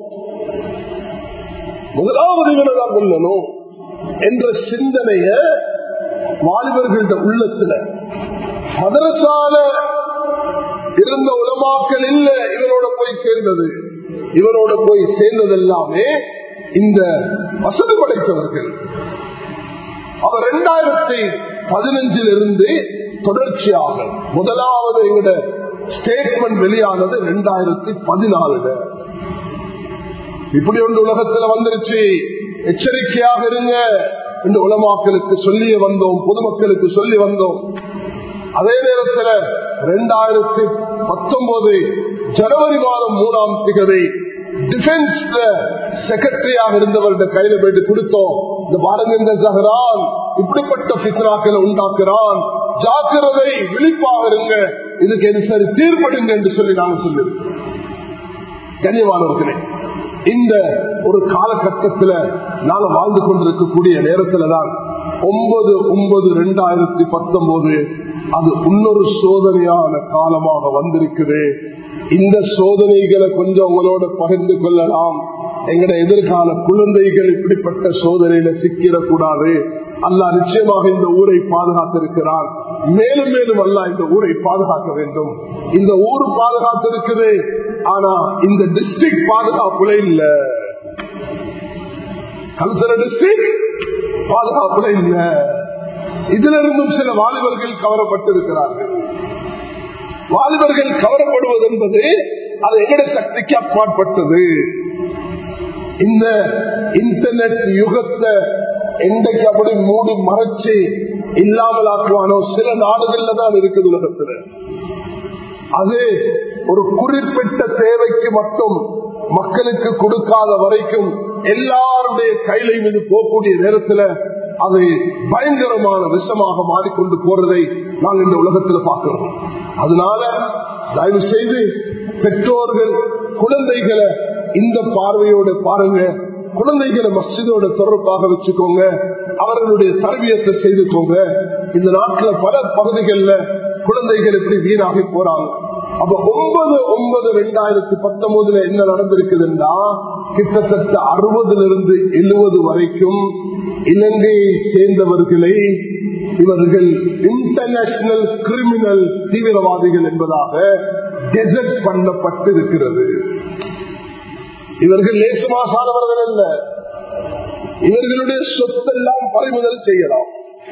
முதலாவது இவனை தான் கொள்ளணும் என்ற சிந்தனைய வாலிபர்கள உள்ளத்துல மதரசால இருந்த உலமாக்கள் இல்ல இவரோட போய் சேர்ந்தது இவரோட போய் சேர்ந்தது எல்லாமே இந்த வசதி படைத்தவர்கள் அவர் இரண்டாயிரத்தி பதினஞ்சில் இருந்து தொடர்ச்சியாக முதலாவது எங்கட ஸ்டேட்மெண்ட் வெளியானது இரண்டாயிரத்தி பதினாலுல இப்படி ஒன்று உலகத்துல வந்துருச்சு எச்சரிக்கையாக இருங்க இந்த உலமாக்களுக்கு சொல்லிய வந்தோம் பொதுமக்களுக்கு சொல்லி வந்தோம் அதே நேரத்தில் இரண்டாயிரத்தி பத்தொன்பது ஜனவரி மாதம் மூணாம் திகதி டிஃபென்ஸ்ல செக்ரட்டரியாக இருந்தவருடைய கையில போயிட்டு கொடுத்தோம் இந்த பாருங்க இந்த ஜஹரான் இப்படிப்பட்ட பித்னாக்களை உண்டாக்குறான் ஜாக்கிரதை விழிப்பாக இருங்க இதுக்கு எது சரி தீர்ப்படுங்க என்று சொல்லி நாங்க சொல்லியிருக்கோம் கண்ணியமானவர்களே இந்த ஒரு காலகட்டத்தில் நாங்க வாழ்ந்து கொண்டிருக்கக்கூடிய நேரத்துல தான் ஒன்பது ஒன்பது ரெண்டாயிரத்தி பத்தொன்பது அது இன்னொரு சோதனையான காலமாக வந்திருக்குது இந்த சோதனைகளை கொஞ்சம் உங்களோட பகிர்ந்து கொள்ளலாம் எங்கட எதிர்கால குழந்தைகள் இப்படிப்பட்ட சோதனையில சிக்கிடக்கூடாது அல்லாஹ் நிச்சயமாக இந்த ஊரை பாதுகாத்திருக்கிறான் மேலும் மேலும் அல்லாஹ் இந்த ஊரை பாதுகாக்க வேண்டும் இந்த ஊர் பாதுகாத்திருக்குது ஆனா இந்த டிஸ்ட்ரிக்ட் பாதுகாப்புல இல்ல கல்சர டிஸ்ட்ரிக்ட் பாதுகாப்புல இல்ல இதுல இருந்தும் சில வாலிபர்கள் கவரப்பட்டிருக்கிறார்கள் வாலிபர்கள் கவரப்படுவது என்பது அது எங்கட சக்திக்கு அப்பாற்பட்டது இந்த இன்டர்நெட் யுகத்தை எண்டைக்கு அப்படி மூடி மறைச்சு இல்லாமல் ஆக்குவானோ சில நாடுகள்ல தான் இருக்குது உலகத்துல அது ஒரு குறிப்பிட்ட தேவைக்கு மட்டும் மக்களுக்கு கொடுக்காத வரைக்கும் எல்லாருடைய கையிலையும் இது போகக்கூடிய நேரத்தில் அது பயங்கரமான விஷமாக மாறிக்கொண்டு போறதை நாங்கள் இந்த உலகத்தில் பார்க்கிறோம் அதனால தயவு செய்து பெற்றோர்கள் குழந்தைகளை இந்த பார்வையோட பாருங்க குழந்தைகளை மஸ்ஜிதோட தொடர்பாக வச்சுக்கோங்க அவர்களுடைய தரவியத்தை செய்துக்கோங்க இந்த நாட்டில் பல பகுதிகளில் குழந்தைகள் எப்படி வீணாகி போறாங்க அப்ப ஒன்பது ஒன்பது ரெண்டாயிரத்தி பத்தொன்பதுல என்ன நடந்திருக்குதுன்னா கிட்டத்தட்ட அறுபதுல இருந்து எழுபது வரைக்கும் இலங்கையை சேர்ந்தவர்களை இவர்கள் இன்டர்நேஷனல் கிரிமினல் தீவிரவாதிகள் என்பதாக கெசட் பண்ணப்பட்டிருக்கிறது இவர்கள் லேசுமாசானவர்கள் அல்ல இவர்களுடைய சொத்தெல்லாம் பறிமுதல் செய்யலாம்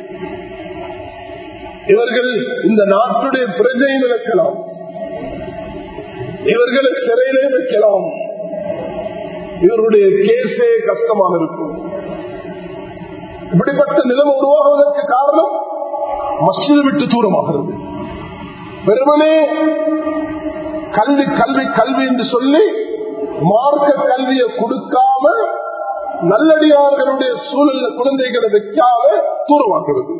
இவர்கள் இந்த நாட்டுடைய பிரஜையும் இழக்கலாம் இவர்களை சிறையிலே வைக்கலாம் இவருடைய கேஸே கஷ்டமாக இருக்கும் இப்படிப்பட்ட நிலம் உருவாகுவதற்கு காரணம் மஸ்ஜிதை விட்டு தூரமாகிறது வெறுமனே கல்வி கல்வி கல்வி என்று சொல்லி மார்க்க கல்வியை கொடுக்காம நல்லடியார்களுடைய சூழல்ல குழந்தைகளை வைக்காம தூரமாக்குறது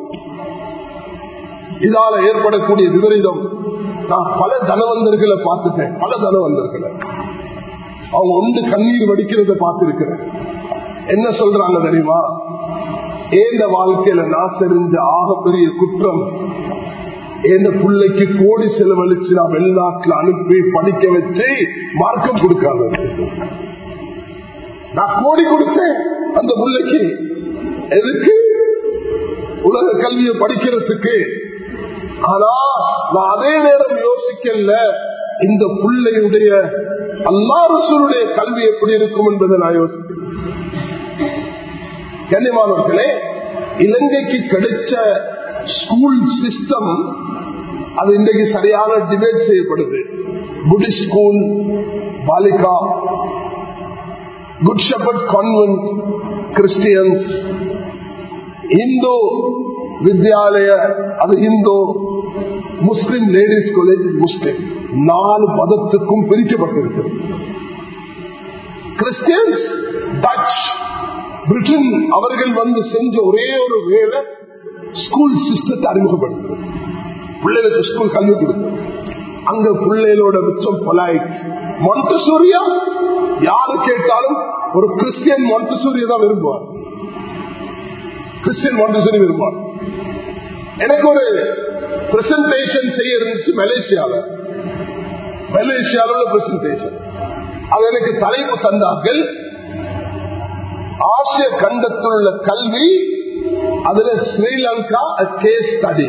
இதால ஏற்படக்கூடிய விபரீதம் நான் பல தனவந்தர்களை பார்த்துட்டேன் பல தனவந்தர்களை அவங்க ஒன்று கண்ணீர் வடிக்கிறத பார்த்திருக்கிறேன் என்ன சொல்றாங்க தெரியுமா ஏந்த வாழ்க்கையில நான் தெரிஞ்ச ஆகப்பெரிய குற்றம் எந்த பிள்ளைக்கு கோடி செலவழிச்சு நான் வெளிநாட்டுல அனுப்பி படிக்க வச்சு மார்க்கம் கொடுக்காத நான் கோடி கொடுத்தேன் அந்த பிள்ளைக்கு எதுக்கு உலக கல்வியை படிக்கிறதுக்கு ஆனா நான் அதே நேரம் யோசிக்கல இந்த பிள்ளையுடைய அல்லாரசனுடைய கல்வி எப்படி இருக்கும் என்பதை நான் யோசிக்கிறேன் கண்ணியமானவர்களே இலங்கைக்கு கிடைச்ச ஸ்கூல் சிஸ்டம் அது இன்றைக்கு சரியான டிபேட் செய்யப்படுது Buddhist school Balika Good Shepherd Convent Christians Hindu Vidyalaya அது Hindu Muslim ladies college Muslim நாலு மதத்துக்கும் பிரிக்கப்பட்டிருக்கிறது கிறிஸ்டியன்ஸ் டச் பிரிட்டன் அவர்கள் வந்து செஞ்ச ஒரே ஒரு வேலை ஸ்கூல் சிஸ்டத்தை அறிமுகப்படுத்துறது பிள்ளைகளுக்கு ஸ்கூல் கல்வி கொடுத்தது அங்க பிள்ளைகளோட மிச்சம் பொலாய்ட் மொண்டசூரியா யாரு கேட்டாலும் ஒரு கிறிஸ்டியன் மொண்டசூரியை தான் விரும்புவார் கிறிஸ்டியன் மொண்டசூரி விரும்புவார் எனக்கு ஒரு பிரசன்டேஷன் செய்ய இருந்துச்சு மலேசியால மலேசியாவில் பிரசன்டேஷன் அது எனக்கு தலைப்பு தந்தார்கள் ஆசிய கண்டத்தில் உள்ள கல்வி அதுல ஸ்ரீலங்கா கேஸ் ஸ்டடி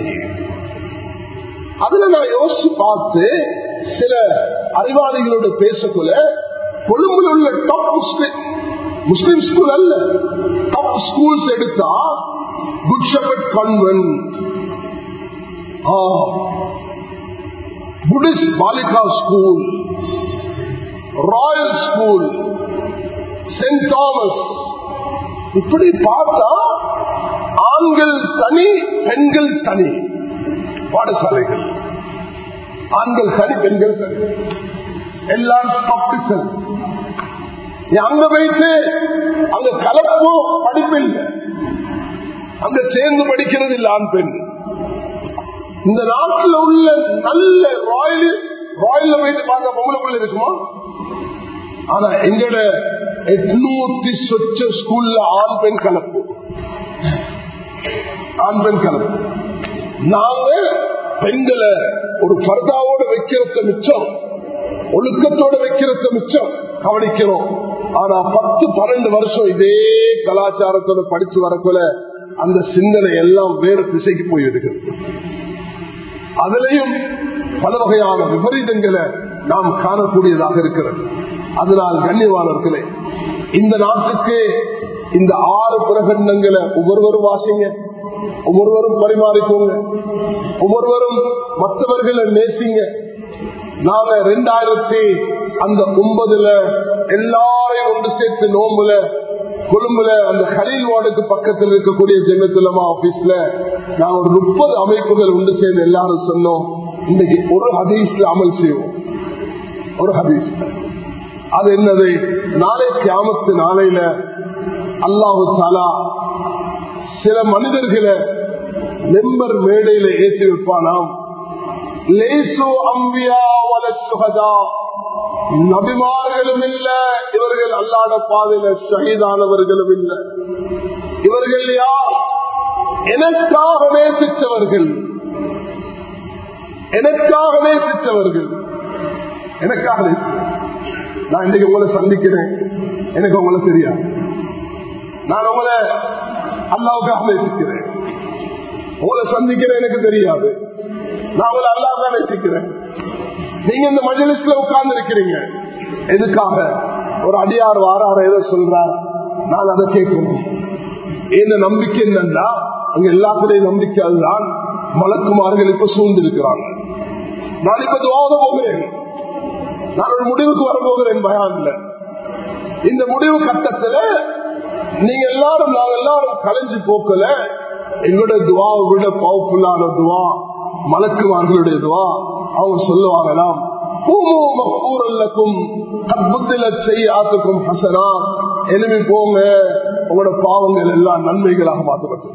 அதுல நான் யோசிச்சு பார்த்து சில அறிவாளிகளோட பேசக்குள்ள கொழும்புல உள்ள டாப் முஸ்லிம் முஸ்லிம் ஸ்கூல் அல்ல டாப் ஸ்கூல்ஸ் எடுத்தா Good Shepherd Convent Buddhist Balika school Royal school Saint Thomas இப்படி பார்த்தா ஆண்கள் தனி பெண்கள் தனி பாடசாலைகள் ஆண்கள் தனி பெண்கள் தனி எல்லாம் காம்படிஷன் அங்க போயிட்டு அங்க கலப்பு படிப்பில்லை அங்க சேர்ந்து படிக்கிறது இல்லை ஆண் பெண் இந்த நாட்டில் உள்ள நல்ல ராயல் ராயல்ல போயிட்டு பார்க்க பொம்பளை இருக்குமா ஆனா எங்கட எட்நூத்தி சொச்ச ஸ்கூல்ல ஆண் பெண் கலப்பு ஆண் பெண் கலப்பு நாங்க பெண்களை ஒரு பர்தாவோட வைக்கிறத மிச்சம் ஒழுக்கத்தோட வைக்கிறத மிச்சம் கவனிக்கிறோம் ஆனா பத்து பன்னெண்டு வருஷம் இதே கலாச்சாரத்தோட படிச்சு வரக்குள்ள அந்த சிந்தனை எல்லாம் வேறு திசைக்கு போய்விடுகிறது அதிலையும் பல வகையான விபரீதங்களை நாம் காணக்கூடியதாக இருக்கிறது அதனால் கண்ணியவானர்களே இந்த நாட்டுக்கு இந்த ஆறு பிரகடனங்களை ஒவ்வொருவரும் வாசிங்க ஒவ்வொருவரும் பரிமாறிக்கோங்க ஒவ்வொருவரும் மற்றவர்களை நேசிங்க நாங்க ரெண்டாயிரத்தி அந்த ஒன்பதுல எல்லாரையும் ஒன்று சேர்த்து நோம்புல கொழும்புல அந்த ஹலீல் வார்டுக்கு பக்கத்தில் இருக்கக்கூடிய ஜெனத்துலமா ஆபீஸ்ல நாங்க ஒரு முப்பது அமைப்புகள் ஒன்று சேர்ந்து எல்லாரும் சொன்னோம் இன்னைக்கு ஒரு ஹதீஸ்ல அமல் செய்வோம் ஒரு ஹதீஸ் அது என்னது நாளை கியாமத்து நாளையில அல்லாஹு தாலா சில மனிதர்களை மெம்பர் மேடையில ஏற்றி வைப்பானாம் லேசு அம்பியா வலசுகதா நபிமார்களும் இல்ல இவர்கள் அல்லாத பாதையில ஷஹீதானவர்களும் இல்ல இவர்கள் யார் எனக்காக நேசித்தவர்கள் எனக்காக நேசித்தவர்கள் எனக்காக நேசித்தவர்கள் நான் இன்னைக்கு உங்களை சந்திக்கிறேன் எனக்கு உங்களை தெரியாது நான் உங்களை அல்லாவுக்காக நேசிக்கிறேன் உங்களை சந்திக்கிறேன் எனக்கு தெரியாது நான் உங்களை அல்லாவுக்காக நேசிக்கிறேன் நீங்க இந்த மஜலிஸ்ல உட்கார்ந்து இருக்கிறீங்க எதுக்காக ஒரு அடியார் வாரார ஏதோ சொல்றார் நான் அதை கேட்கணும் என்ன நம்பிக்கை என்னன்னா அங்க எல்லாத்துலயும் நம்பிக்கை அதுதான் மலக்குமார்கள் இப்ப சூழ்ந்திருக்கிறாங்க நான் இப்ப துவாத போகிறேன் நான் ஒரு முடிவுக்கு வரப்போகிறேன் பயான்ல இந்த முடிவு கட்டத்துல நீங்க எல்லாரும் நாங்க எல்லாரும் கலைஞ்சு போக்கல எங்களோட துவாவை விட பவர்ஃபுல்லான துவா மலக்குமார்களுடைய துவா அவங்க சொல்லுவாங்களாம் செய்யாத்துக்கும் ஹசனா எலுமி போங்க உங்களோட பாவங்கள் எல்லாம் நன்மைகளாக மாற்றப்பட்டு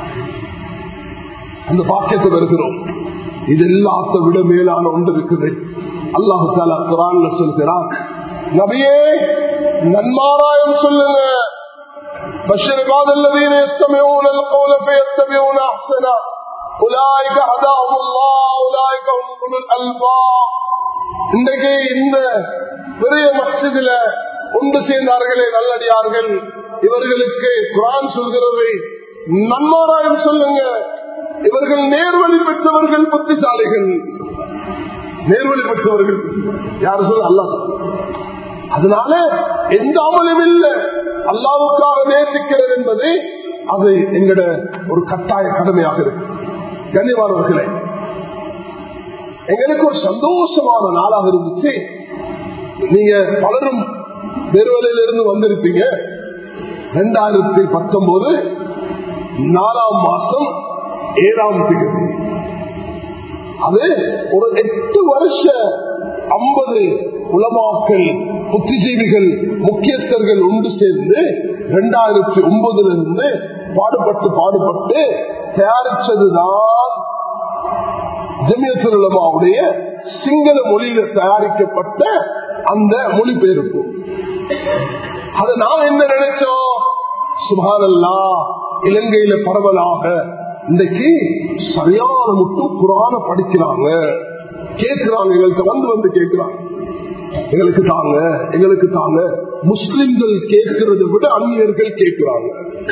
அந்த பாக்கியத்தை வருகிறோம் இது எல்லாத்த விட மேலான ஒன்று இருக்குது அல்லாஹு தாலா குரான்ல சொல்கிறான் நபியே நன்மாராயம் சொல்லுங்க بشر بعض الذين يستمعون القول فيتبعون احسنه اولئك هداهم الله اولئك هم اولو الالباب இன்றைக்கு இந்த பெரிய மஸ்ஜிதில ஒன்று சேர்ந்தார்களே நல்லடியார்கள் இவர்களுக்கு குரான் சொல்கிறது நன்மாராயம் சொல்லுங்க இவர்கள் நேர்வழி பெற்றவர்கள் புத்திசாலிகள் நேர்வழி பெற்றவர்கள் யார் சொல்ல அல்லா அதனால எந்த அமலும் இல்லை அல்லாவுக்காக நேசிக்கிறது என்பது அது எங்கட ஒரு கட்டாய கடமையாக இருக்கு கண்ணியமானவர்களே எங்களுக்கு ஒரு சந்தோஷமான நாளாக இருந்துச்சு நீங்க பலரும் பெருவலையில இருந்து வந்திருப்பீங்க ரெண்டாயிரத்தி பத்தொன்பது நாலாம் மாசம் ஏழாம் தேதி அது ஒரு எட்டு வருஷ ஐம்பது உலமாக்கள் புத்திஜீவிகள் முக்கியஸ்தர்கள் ஒன்று சேர்ந்து இரண்டாயிரத்தி ஒன்பதுல இருந்து பாடுபட்டு பாடுபட்டு தயாரிச்சதுதான் ஜமியத்துலமாவுடைய சிங்கள மொழியில தயாரிக்கப்பட்ட அந்த மொழிபெயர்ப்பு அதை நாம் என்ன நினைச்சோம் சுபானல்லா இலங்கையில பரவலாக இன்றைக்கு சரியான மட்டும் குரான படிக்கிறாங்க கேட்கிறாங்க எங்களுக்கு வந்து வந்து கேட்கிறாங்க எங்களுக்கு தாங்க எங்களுக்கு தாங்க முஸ்லிம்கள் கேட்கிறத விட அந்நியர்கள் கேட்கிறாங்க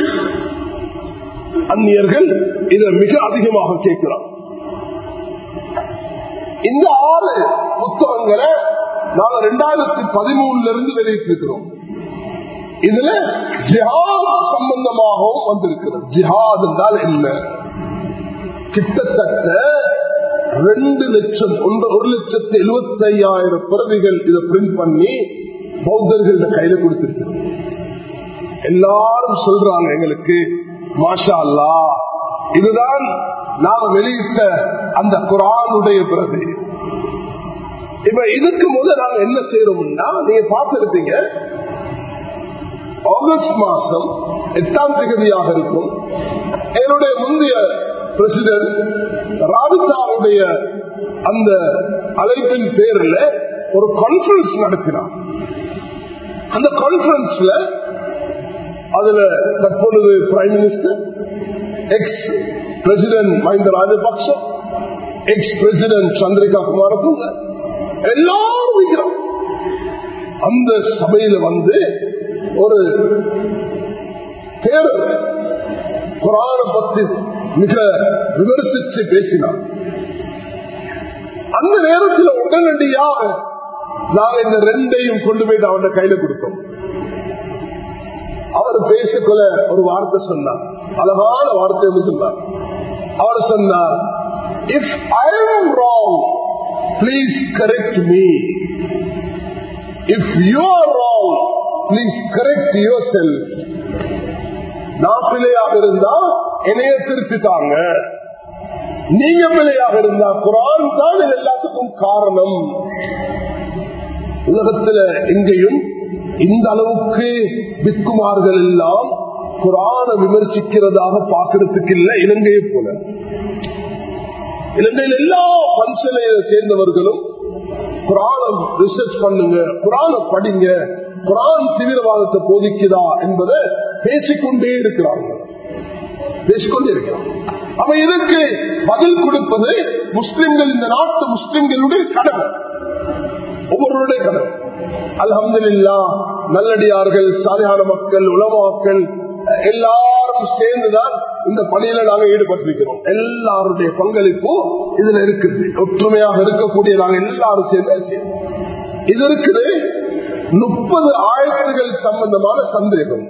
அந்நியர்கள் இதை மிக அதிகமாக கேட்கிறாங்க இந்த ஆறு புத்தகங்களை நாங்க ரெண்டாயிரத்தி பதிமூணுல இருந்து வெளியிட்டிருக்கிறோம் இதுல ஜிஹாத் சம்பந்தமாகவும் வந்திருக்கிறது ஜிஹாத் என்றால் என்ன கிட்டத்தட்ட ரெண்டு லட்சம் ஒன்று ஒரு லட்சத்தி எழுபத்தி ஐயாயிரம் பிரதிகள் இதை பிரிண்ட் பண்ணி பௌத்தர்கள கையில கொடுத்திருக்கிறோம் எல்லாரும் சொல்றாங்க எங்களுக்கு மாஷா அல்லா இதுதான் நாம வெளியிட்ட அந்த குரானுடைய பிரதி இப்ப இதுக்கு முதல் நாங்க என்ன செய்யறோம்னா நீங்க பார்த்திருப்பீங்க ஆகஸ்ட் மாசம் எட்டாம் தேதியாக இருக்கும் என்னுடைய முந்தைய பிரசிடென்ட் ராபிதாவுடைய அந்த அழைப்பின் பேர்ல ஒரு கான்பரன்ஸ் நடத்தினார் அந்த கான்பரன்ஸ்ல அதுல தற்பொழுது prime minister ex president Mahinda Rajapaksa ex president Chandrika Kumaratunga எல்லாரும் வைக்கிறோம் அந்த சபையில வந்து ஒரு தேர்தல் குரான பத்தி மிக விமர்சித்து பேசினார் அந்த நேரத்தில் உடனடியாக நாங்க இந்த ரெண்டையும் கொண்டு போயிட்டு அவன் கையில கொடுத்தோம் அவர் பேசிக்கொள்ள ஒரு வார்த்தை சொன்னார் அழகான வார்த்தை என்று சொன்னார் அவர் சொன்னார் if I am wrong please correct me if you are wrong please correct yourself நான் பிள்ளையாக இருந்தா என்னைய திருத்தித்தாங்க நீங்க பிள்ளையாக இருந்தா குரான் தான் இது எல்லாத்துக்கும் காரணம் உலகத்துல எங்கேயும் இந்த அளவுக்கு விக்குமார்கள் எல்லாம் குரான விமர்சிக்கிறதாக பார்க்கறதுக்கு இல்ல இலங்கையை போல இலங்கையில் எல்லா பன்சலையை சேர்ந்தவர்களும் குரானம் ரிசர்ச் பண்ணுங்க குரான படிங்க குரான் தீவிரவாதத்தை போதிக்குதா என்பதை பேசிக்கொண்டே இருக்கிறார்கள் பேசிக்கொண்டே இருக்கிறார் அப்ப இதற்கு பதில் கொடுப்பது முஸ்லிம்கள் இந்த நாட்டு முஸ்லிம்களுடைய கடமை ஒவ்வொருவருடைய கடமை அலமதுல்லா நல்லடியார்கள் சாலையான மக்கள் உலமாக்கள் எல்லாரும் சேர்ந்துதான் இந்த பணியில நாங்க ஈடுபட்டிருக்கிறோம் எல்லாருடைய பங்களிப்பும் இதுல இருக்குது ஒற்றுமையாக இருக்கக்கூடிய நாங்க எல்லாரும் சேர்ந்து இது இருக்குது முப்பது ஆயிரத்துகள் சம்பந்தமான சந்தேகம்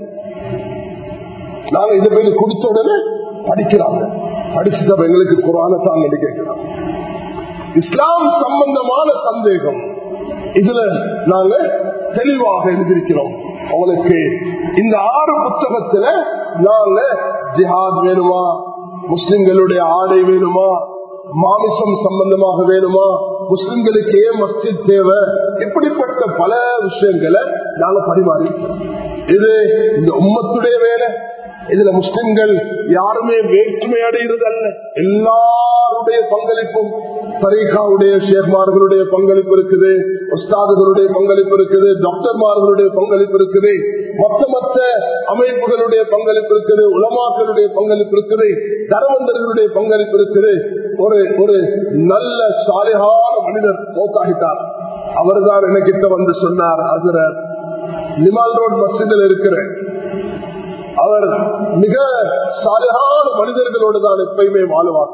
நாங்க இதை போய் கொடுத்த உடனே படிக்கிறாங்க படிச்சுட்டு எங்களுக்கு குரான தான் கேட்கிறாங்க இஸ்லாம் சம்பந்தமான சந்தேகம் இதுல நாங்க தெளிவாக எழுதியிருக்கிறோம் உங்களுக்கு இந்த ஆறு புத்தகத்துல நாங்க ஜிஹாத் வேணுமா முஸ்லிம்களுடைய ஆடை வேணுமா மாமிசம் சம்பந்தமாக வேணுமா முஸ்லிம்களுக்கு ஏன் மஸ்ஜித் தேவை இப்படிப்பட்ட பல விஷயங்களை நாங்க பரிமாறி இது இந்த உம்மத்துடைய வேலை இதுல முஸ்லிம்கள் யாருமே வேற்றுமை அடைகிறது அல்ல எல்லாருடைய பங்களிப்பும் தரீகாவுடைய ஷேர்மார்களுடைய பங்களிப்பு இருக்குது உஸ்தாதுகளுடைய பங்களிப்பு இருக்குது டாக்டர்மார்களுடைய பங்களிப்பு இருக்குது மொத்த மொத்த அமைப்புகளுடைய பங்களிப்பு இருக்குது உலமாக்களுடைய பங்களிப்பு இருக்குது தரவந்தர்களுடைய பங்களிப்பு இருக்குது ஒரு ஒரு நல்ல சாலையான மனிதர் மோத்தாகிட்டார் அவர்தான் எனக்கிட்ட வந்து சொன்னார் அதுல நிமால் ரோட் மசிதில் இருக்கிறேன் அவர் மிக சாலையான மனிதர்களோடு தான் எப்பயுமே வாழுவார்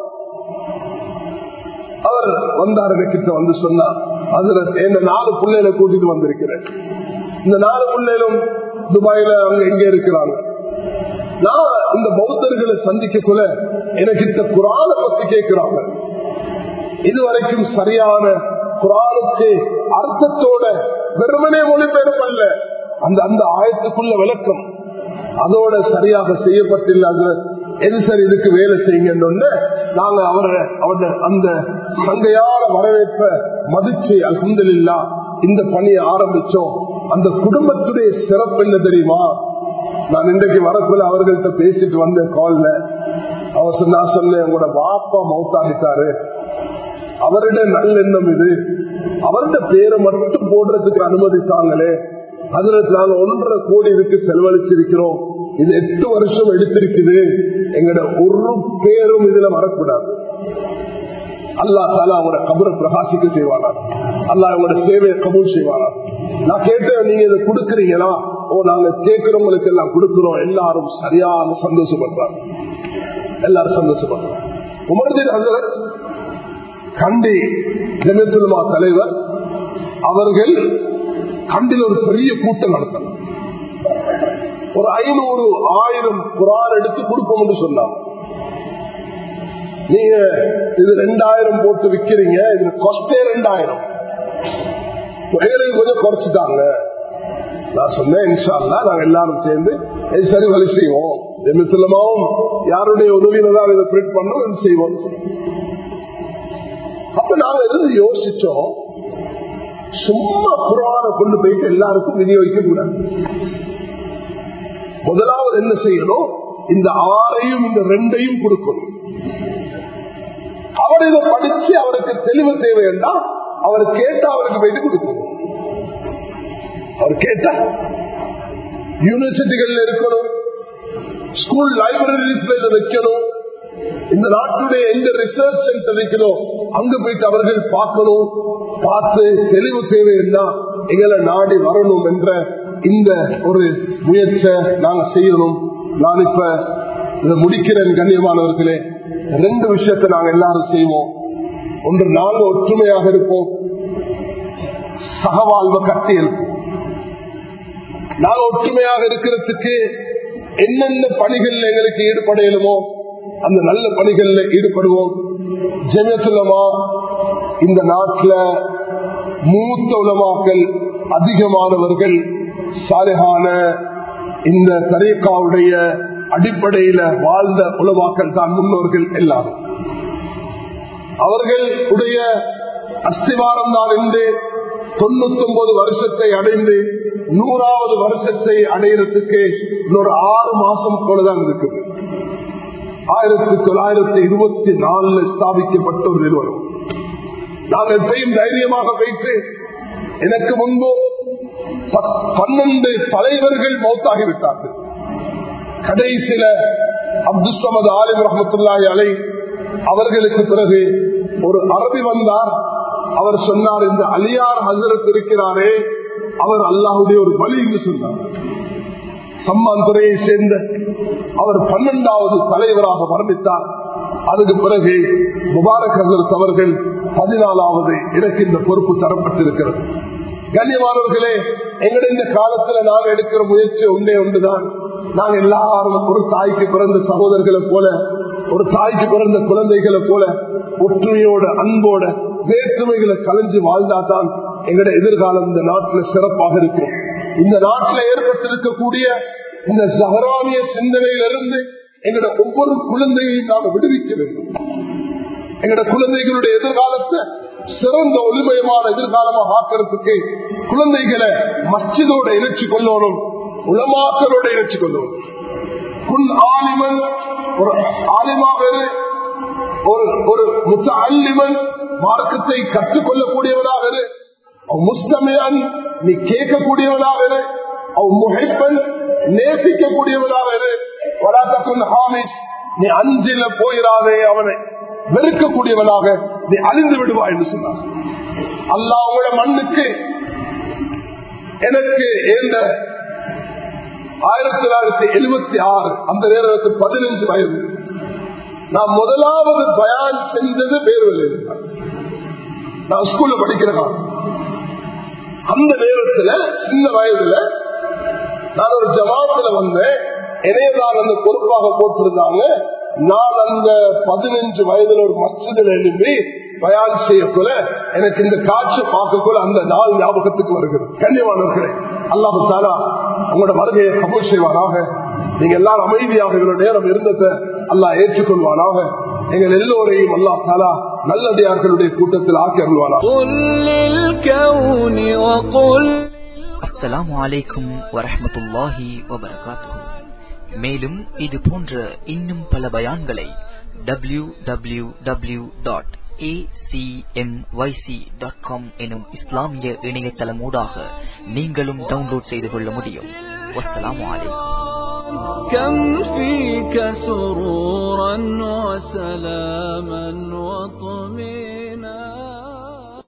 அவர் வந்தார் கிட்ட வந்து சொன்னார் அதுல இந்த நாலு பிள்ளைகளை கூட்டிட்டு வந்திருக்கிறேன் இந்த நாலு பிள்ளைகளும் துபாயில அவங்க எங்க இருக்கிறாங்க நான் இந்த பௌத்தர்களை சந்திக்கக்குள்ள எனக்கு இந்த குரான பத்தி கேட்கிறாங்க இதுவரைக்கும் சரியான குரானுக்கு அர்த்தத்தோட வெறுமனே மொழிபெயர்ப்பல்ல அந்த அந்த ஆயத்துக்குள்ள விளக்கம் அதோட சரியாக செய்யப்பட்டில்லாத எது சரி இதுக்கு வேலை செய்யுங்க நாங்க அவரை அவருடைய அந்த சங்கையான வரவேற்ப மதிச்சு அல்ஹம்துலில்லா இந்த பணியை ஆரம்பிச்சோம் அந்த குடும்பத்துடைய சிறப்பு என்ன தெரியுமா நான் இன்றைக்கு வரக்குள்ள அவர்கள்ட்ட பேசிட்டு வந்தேன் கால்ல அவர் சொன்னா சொன்னேன் உங்களோட பாப்பா மௌத்தாகிட்டாரு அவருடைய நல்லெண்ணம் இது அவருடைய பேரை மட்டும் போடுறதுக்கு அனுமதித்தாங்களே அதுல நாங்க ஒன்றரை கோடி இதுக்கு செலவழிச்சிருக்கிறோம் இது எட்டு வருஷம் எடுத்திருக்குது எங்கட ஒரு பேரும் இதுல வரக்கூடாது அல்லா தாலா அவங்களோட கபரை பிரகாசிக்க செய்வானா அல்லா அவங்களோட சேவையை கபூல் செய்வானா நான் கேட்டேன் நீங்க இதை கொடுக்குறீங்களா ஓ நாங்க கேட்கிறவங்களுக்கு எல்லாம் கொடுக்கிறோம் எல்லாரும் சரியான சந்தோஷப்படுறாங்க எல்லாரும் சந்தோஷப்படுறாங்க உமர்தீன் ஹசரத் கண்டி ஜெமித்துலமா தலைவர் அவர்கள் கண்டில் ஒரு பெரிய கூட்டம் நடத்தணும் ஒரு ஐநூறு ஆயிரம் குரான் எடுத்து கொடுப்போம் என்று சொன்னாங்க நீங்க இது ரெண்டாயிரம் போட்டு விக்கிறீங்க இது கொஸ்டே ரெண்டாயிரம் எங்களுக்கு கொஞ்சம் குறைச்சிட்டாங்க நான் சொன்னேன் இன்ஷால்லா நாங்க எல்லாரும் சேர்ந்து இது சரி வழி செய்வோம் எமித்துலமாவும் யாருடைய உதவியில தான் இதை பிரிண்ட் பண்ணோம் இது செய்வோம் அப்ப நாங்க இருந்து யோசிச்சோம் சும்மா குரான கொண்டு போயிட்டு எல்லாருக்கும் விநியோகிக்க கூடாது முதலாவது என்ன செய்யணும் இந்த ஆறையும் இந்த ரெண்டையும் கொடுக்கணும் அவர் இதை படிச்சு அவருக்கு தெளிவு தேவை என்றால் அவர் கேட்டா அவருக்கு போயிட்டு கொடுக்கணும் அவர் கேட்டா யூனிவர்சிட்டிகள்ல இருக்கணும் ஸ்கூல் லைப்ரரிஸ்ல இதை வைக்கணும் இந்த நாட்டுடைய எந்த ரிசர்ச் சென்டர் இருக்கிறோ அங்க போயிட்டு அவர்கள் பார்க்கணும் பார்த்து தெளிவு தேவை என்ன எங்களை நாடி வரணும் என்ற இந்த ஒரு முயற்சியை நாங்க செய்யணும் நான் இப்ப இதை முடிக்கிறேன் கண்ணியமானவர்களே ரெண்டு விஷயத்தை நாங்க எல்லாரும் செய்வோம் ஒன்று நாங்க ஒற்றுமையாக இருப்போம் சகவாழ்வ கட்டி இருப்போம் நாங்க ஒற்றுமையாக இருக்கிறதுக்கு என்னென்ன பணிகள் எங்களுக்கு ஈடுபடையலுமோ அந்த நல்ல பணிகள்ல ஈடுபடுவோம் ஜெமியத்துலமா இந்த நாட்டில் மூத்த உலமாக்கள் அதிகமானவர்கள் சாலைகான இந்த தரீக்காவுடைய அடிப்படையில வாழ்ந்த உலமாக்கள் தான் முன்னோர்கள் எல்லாரும் அவர்களுடைய அஸ்திவாரம் தான் என்று தொண்ணூத்தி ஒன்பது வருஷத்தை அடைந்து நூறாவது வருஷத்தை அடையிறதுக்கு இன்னொரு ஆறு மாசம் போலதான் இருக்குது ஆயிரத்தி தொள்ளாயிரத்தி இருபத்தி நாலுல ஸ்தாபிக்கப்பட்ட ஒரு நிறுவனம் நான் எப்பயும் தைரியமாக வைத்து எனக்கு முன்பு பன்னெண்டு தலைவர்கள் மௌத்தாகிவிட்டார்கள் கடைசியில அப்துல் சமது ஆலிம் ரஹமத்துல்லாஹி அலை அவர்களுக்கு பிறகு ஒரு அரபி வந்தார் அவர் சொன்னார் இந்த அலியார் ஹசரத் இருக்கிறாரே அவர் அல்லாஹுடைய ஒரு வழி என்று சொன்னார் சம்மான் துறையை சேர்ந்த அவர் பன்னெண்டாவது தலைவராக மரணித்தார் அதுக்கு பிறகு முபாரக் ஹசரத் அவர்கள் பதினாலாவது எனக்கு இந்த பொறுப்பு தரப்பட்டிருக்கிறது கண்ணியமானவர்களே எங்களுடைய இந்த காலத்துல நாங்க எடுக்கிற முயற்சி ஒன்றே ஒன்றுதான் நாங்க எல்லாரும் ஒரு தாய்க்கு பிறந்த சகோதரர்களை போல ஒரு தாய்க்கு பிறந்த குழந்தைகளை போல ஒற்றுமையோட அன்போட வேற்றுமைகளை கலைஞ்சு வாழ்ந்தாதான் எங்களுடைய எதிர்காலம் இந்த நாட்டில் சிறப்பாக இருக்கும் இந்த நாட்டில் ஏற்பட்டிருக்கக்கூடிய இந்த சஹரானிய சிந்தனையிலிருந்து எங்களோட ஒவ்வொரு குழந்தையையும் நாம் விடுவிக்க வேண்டும் எங்களோட குழந்தைகளுடைய எதிர்காலத்தை சிறந்த ஒளிமயமான எதிர்காலமாக ஆக்கிறதுக்கு குழந்தைகளை மஸ்ஜிதோட இணைச்சு கொள்ளணும் உலமாக்களோட இணைச்சு கொள்ளணும் குன் ஆலிமன் ஒரு ஆலிமாக ஒரு ஒரு முத்த அல்லிமன் மார்க்கத்தை கற்றுக்கொள்ளக்கூடியவனாக இரு முஸ்தமியன் நீ கேட்கக்கூடியவனாக இரு அவ் முகைப்பன் நேசிக்கக்கூடியவனாக இரு வராத்தக்குன் ஹாமிஸ் நீ அஞ்சில போயிடாதே அவனை வெறுக்கக்கூடியவனாக நீ அழிந்து விடுவா என்று சொன்னார் அல்லா உங்களோட மண்ணுக்கு எனக்கு ஏந்த ஆயிரத்தி தொள்ளாயிரத்தி எழுபத்தி ஆறு அந்த நேரத்தில் பதினஞ்சு வயது நான் முதலாவது பயான் செஞ்சது பேர்வெளியில் நான் ஸ்கூல்ல படிக்கிறேன் அந்த நேரத்துல சின்ன வயதுல நான் ஒரு ஜமாத்துல வந்தேன் இணையதான் அந்த பொறுப்பாக போட்டிருந்தாங்க நான் அந்த பதினஞ்சு வயதுல ஒரு மஸ்ஜிதில் எழுப்பி பயான் செய்யக்குள்ள எனக்கு இந்த காட்சி பார்க்கக்குள்ள அந்த நாள் ஞாபகத்துக்கு வருகிறது கண்ணியமானவர்களே அல்லாஹு தாரா உங்களோட வருகையை கபூல் செய்வானாக நீங்க எல்லாரும் அமைதியாக இவ்வளவு நேரம் இருந்ததை அல்லாஹ் ஏற்றுக்கொள்வானாக எங்கள் எல்லோரையும் அல்லாஹ் தாலா நல்லடியார்களுடைய கூட்டத்தில் ஆக்கி அருள்வானா அஸ்ஸலாமு அலைக்கும் வரஹமத்துல்லாஹி வபரகாத்துஹு மேலும் இது போன்ற இன்னும் பல பயான்களை W W W dot acmyc.com எனும் இஸ்லாமிய இணையதளமூடாக நீங்களும் டவுன்லோட் செய்து கொள்ள முடியும் வஸ்ஸலாமு அலைக்கும் كم فيك سرورا وسلاما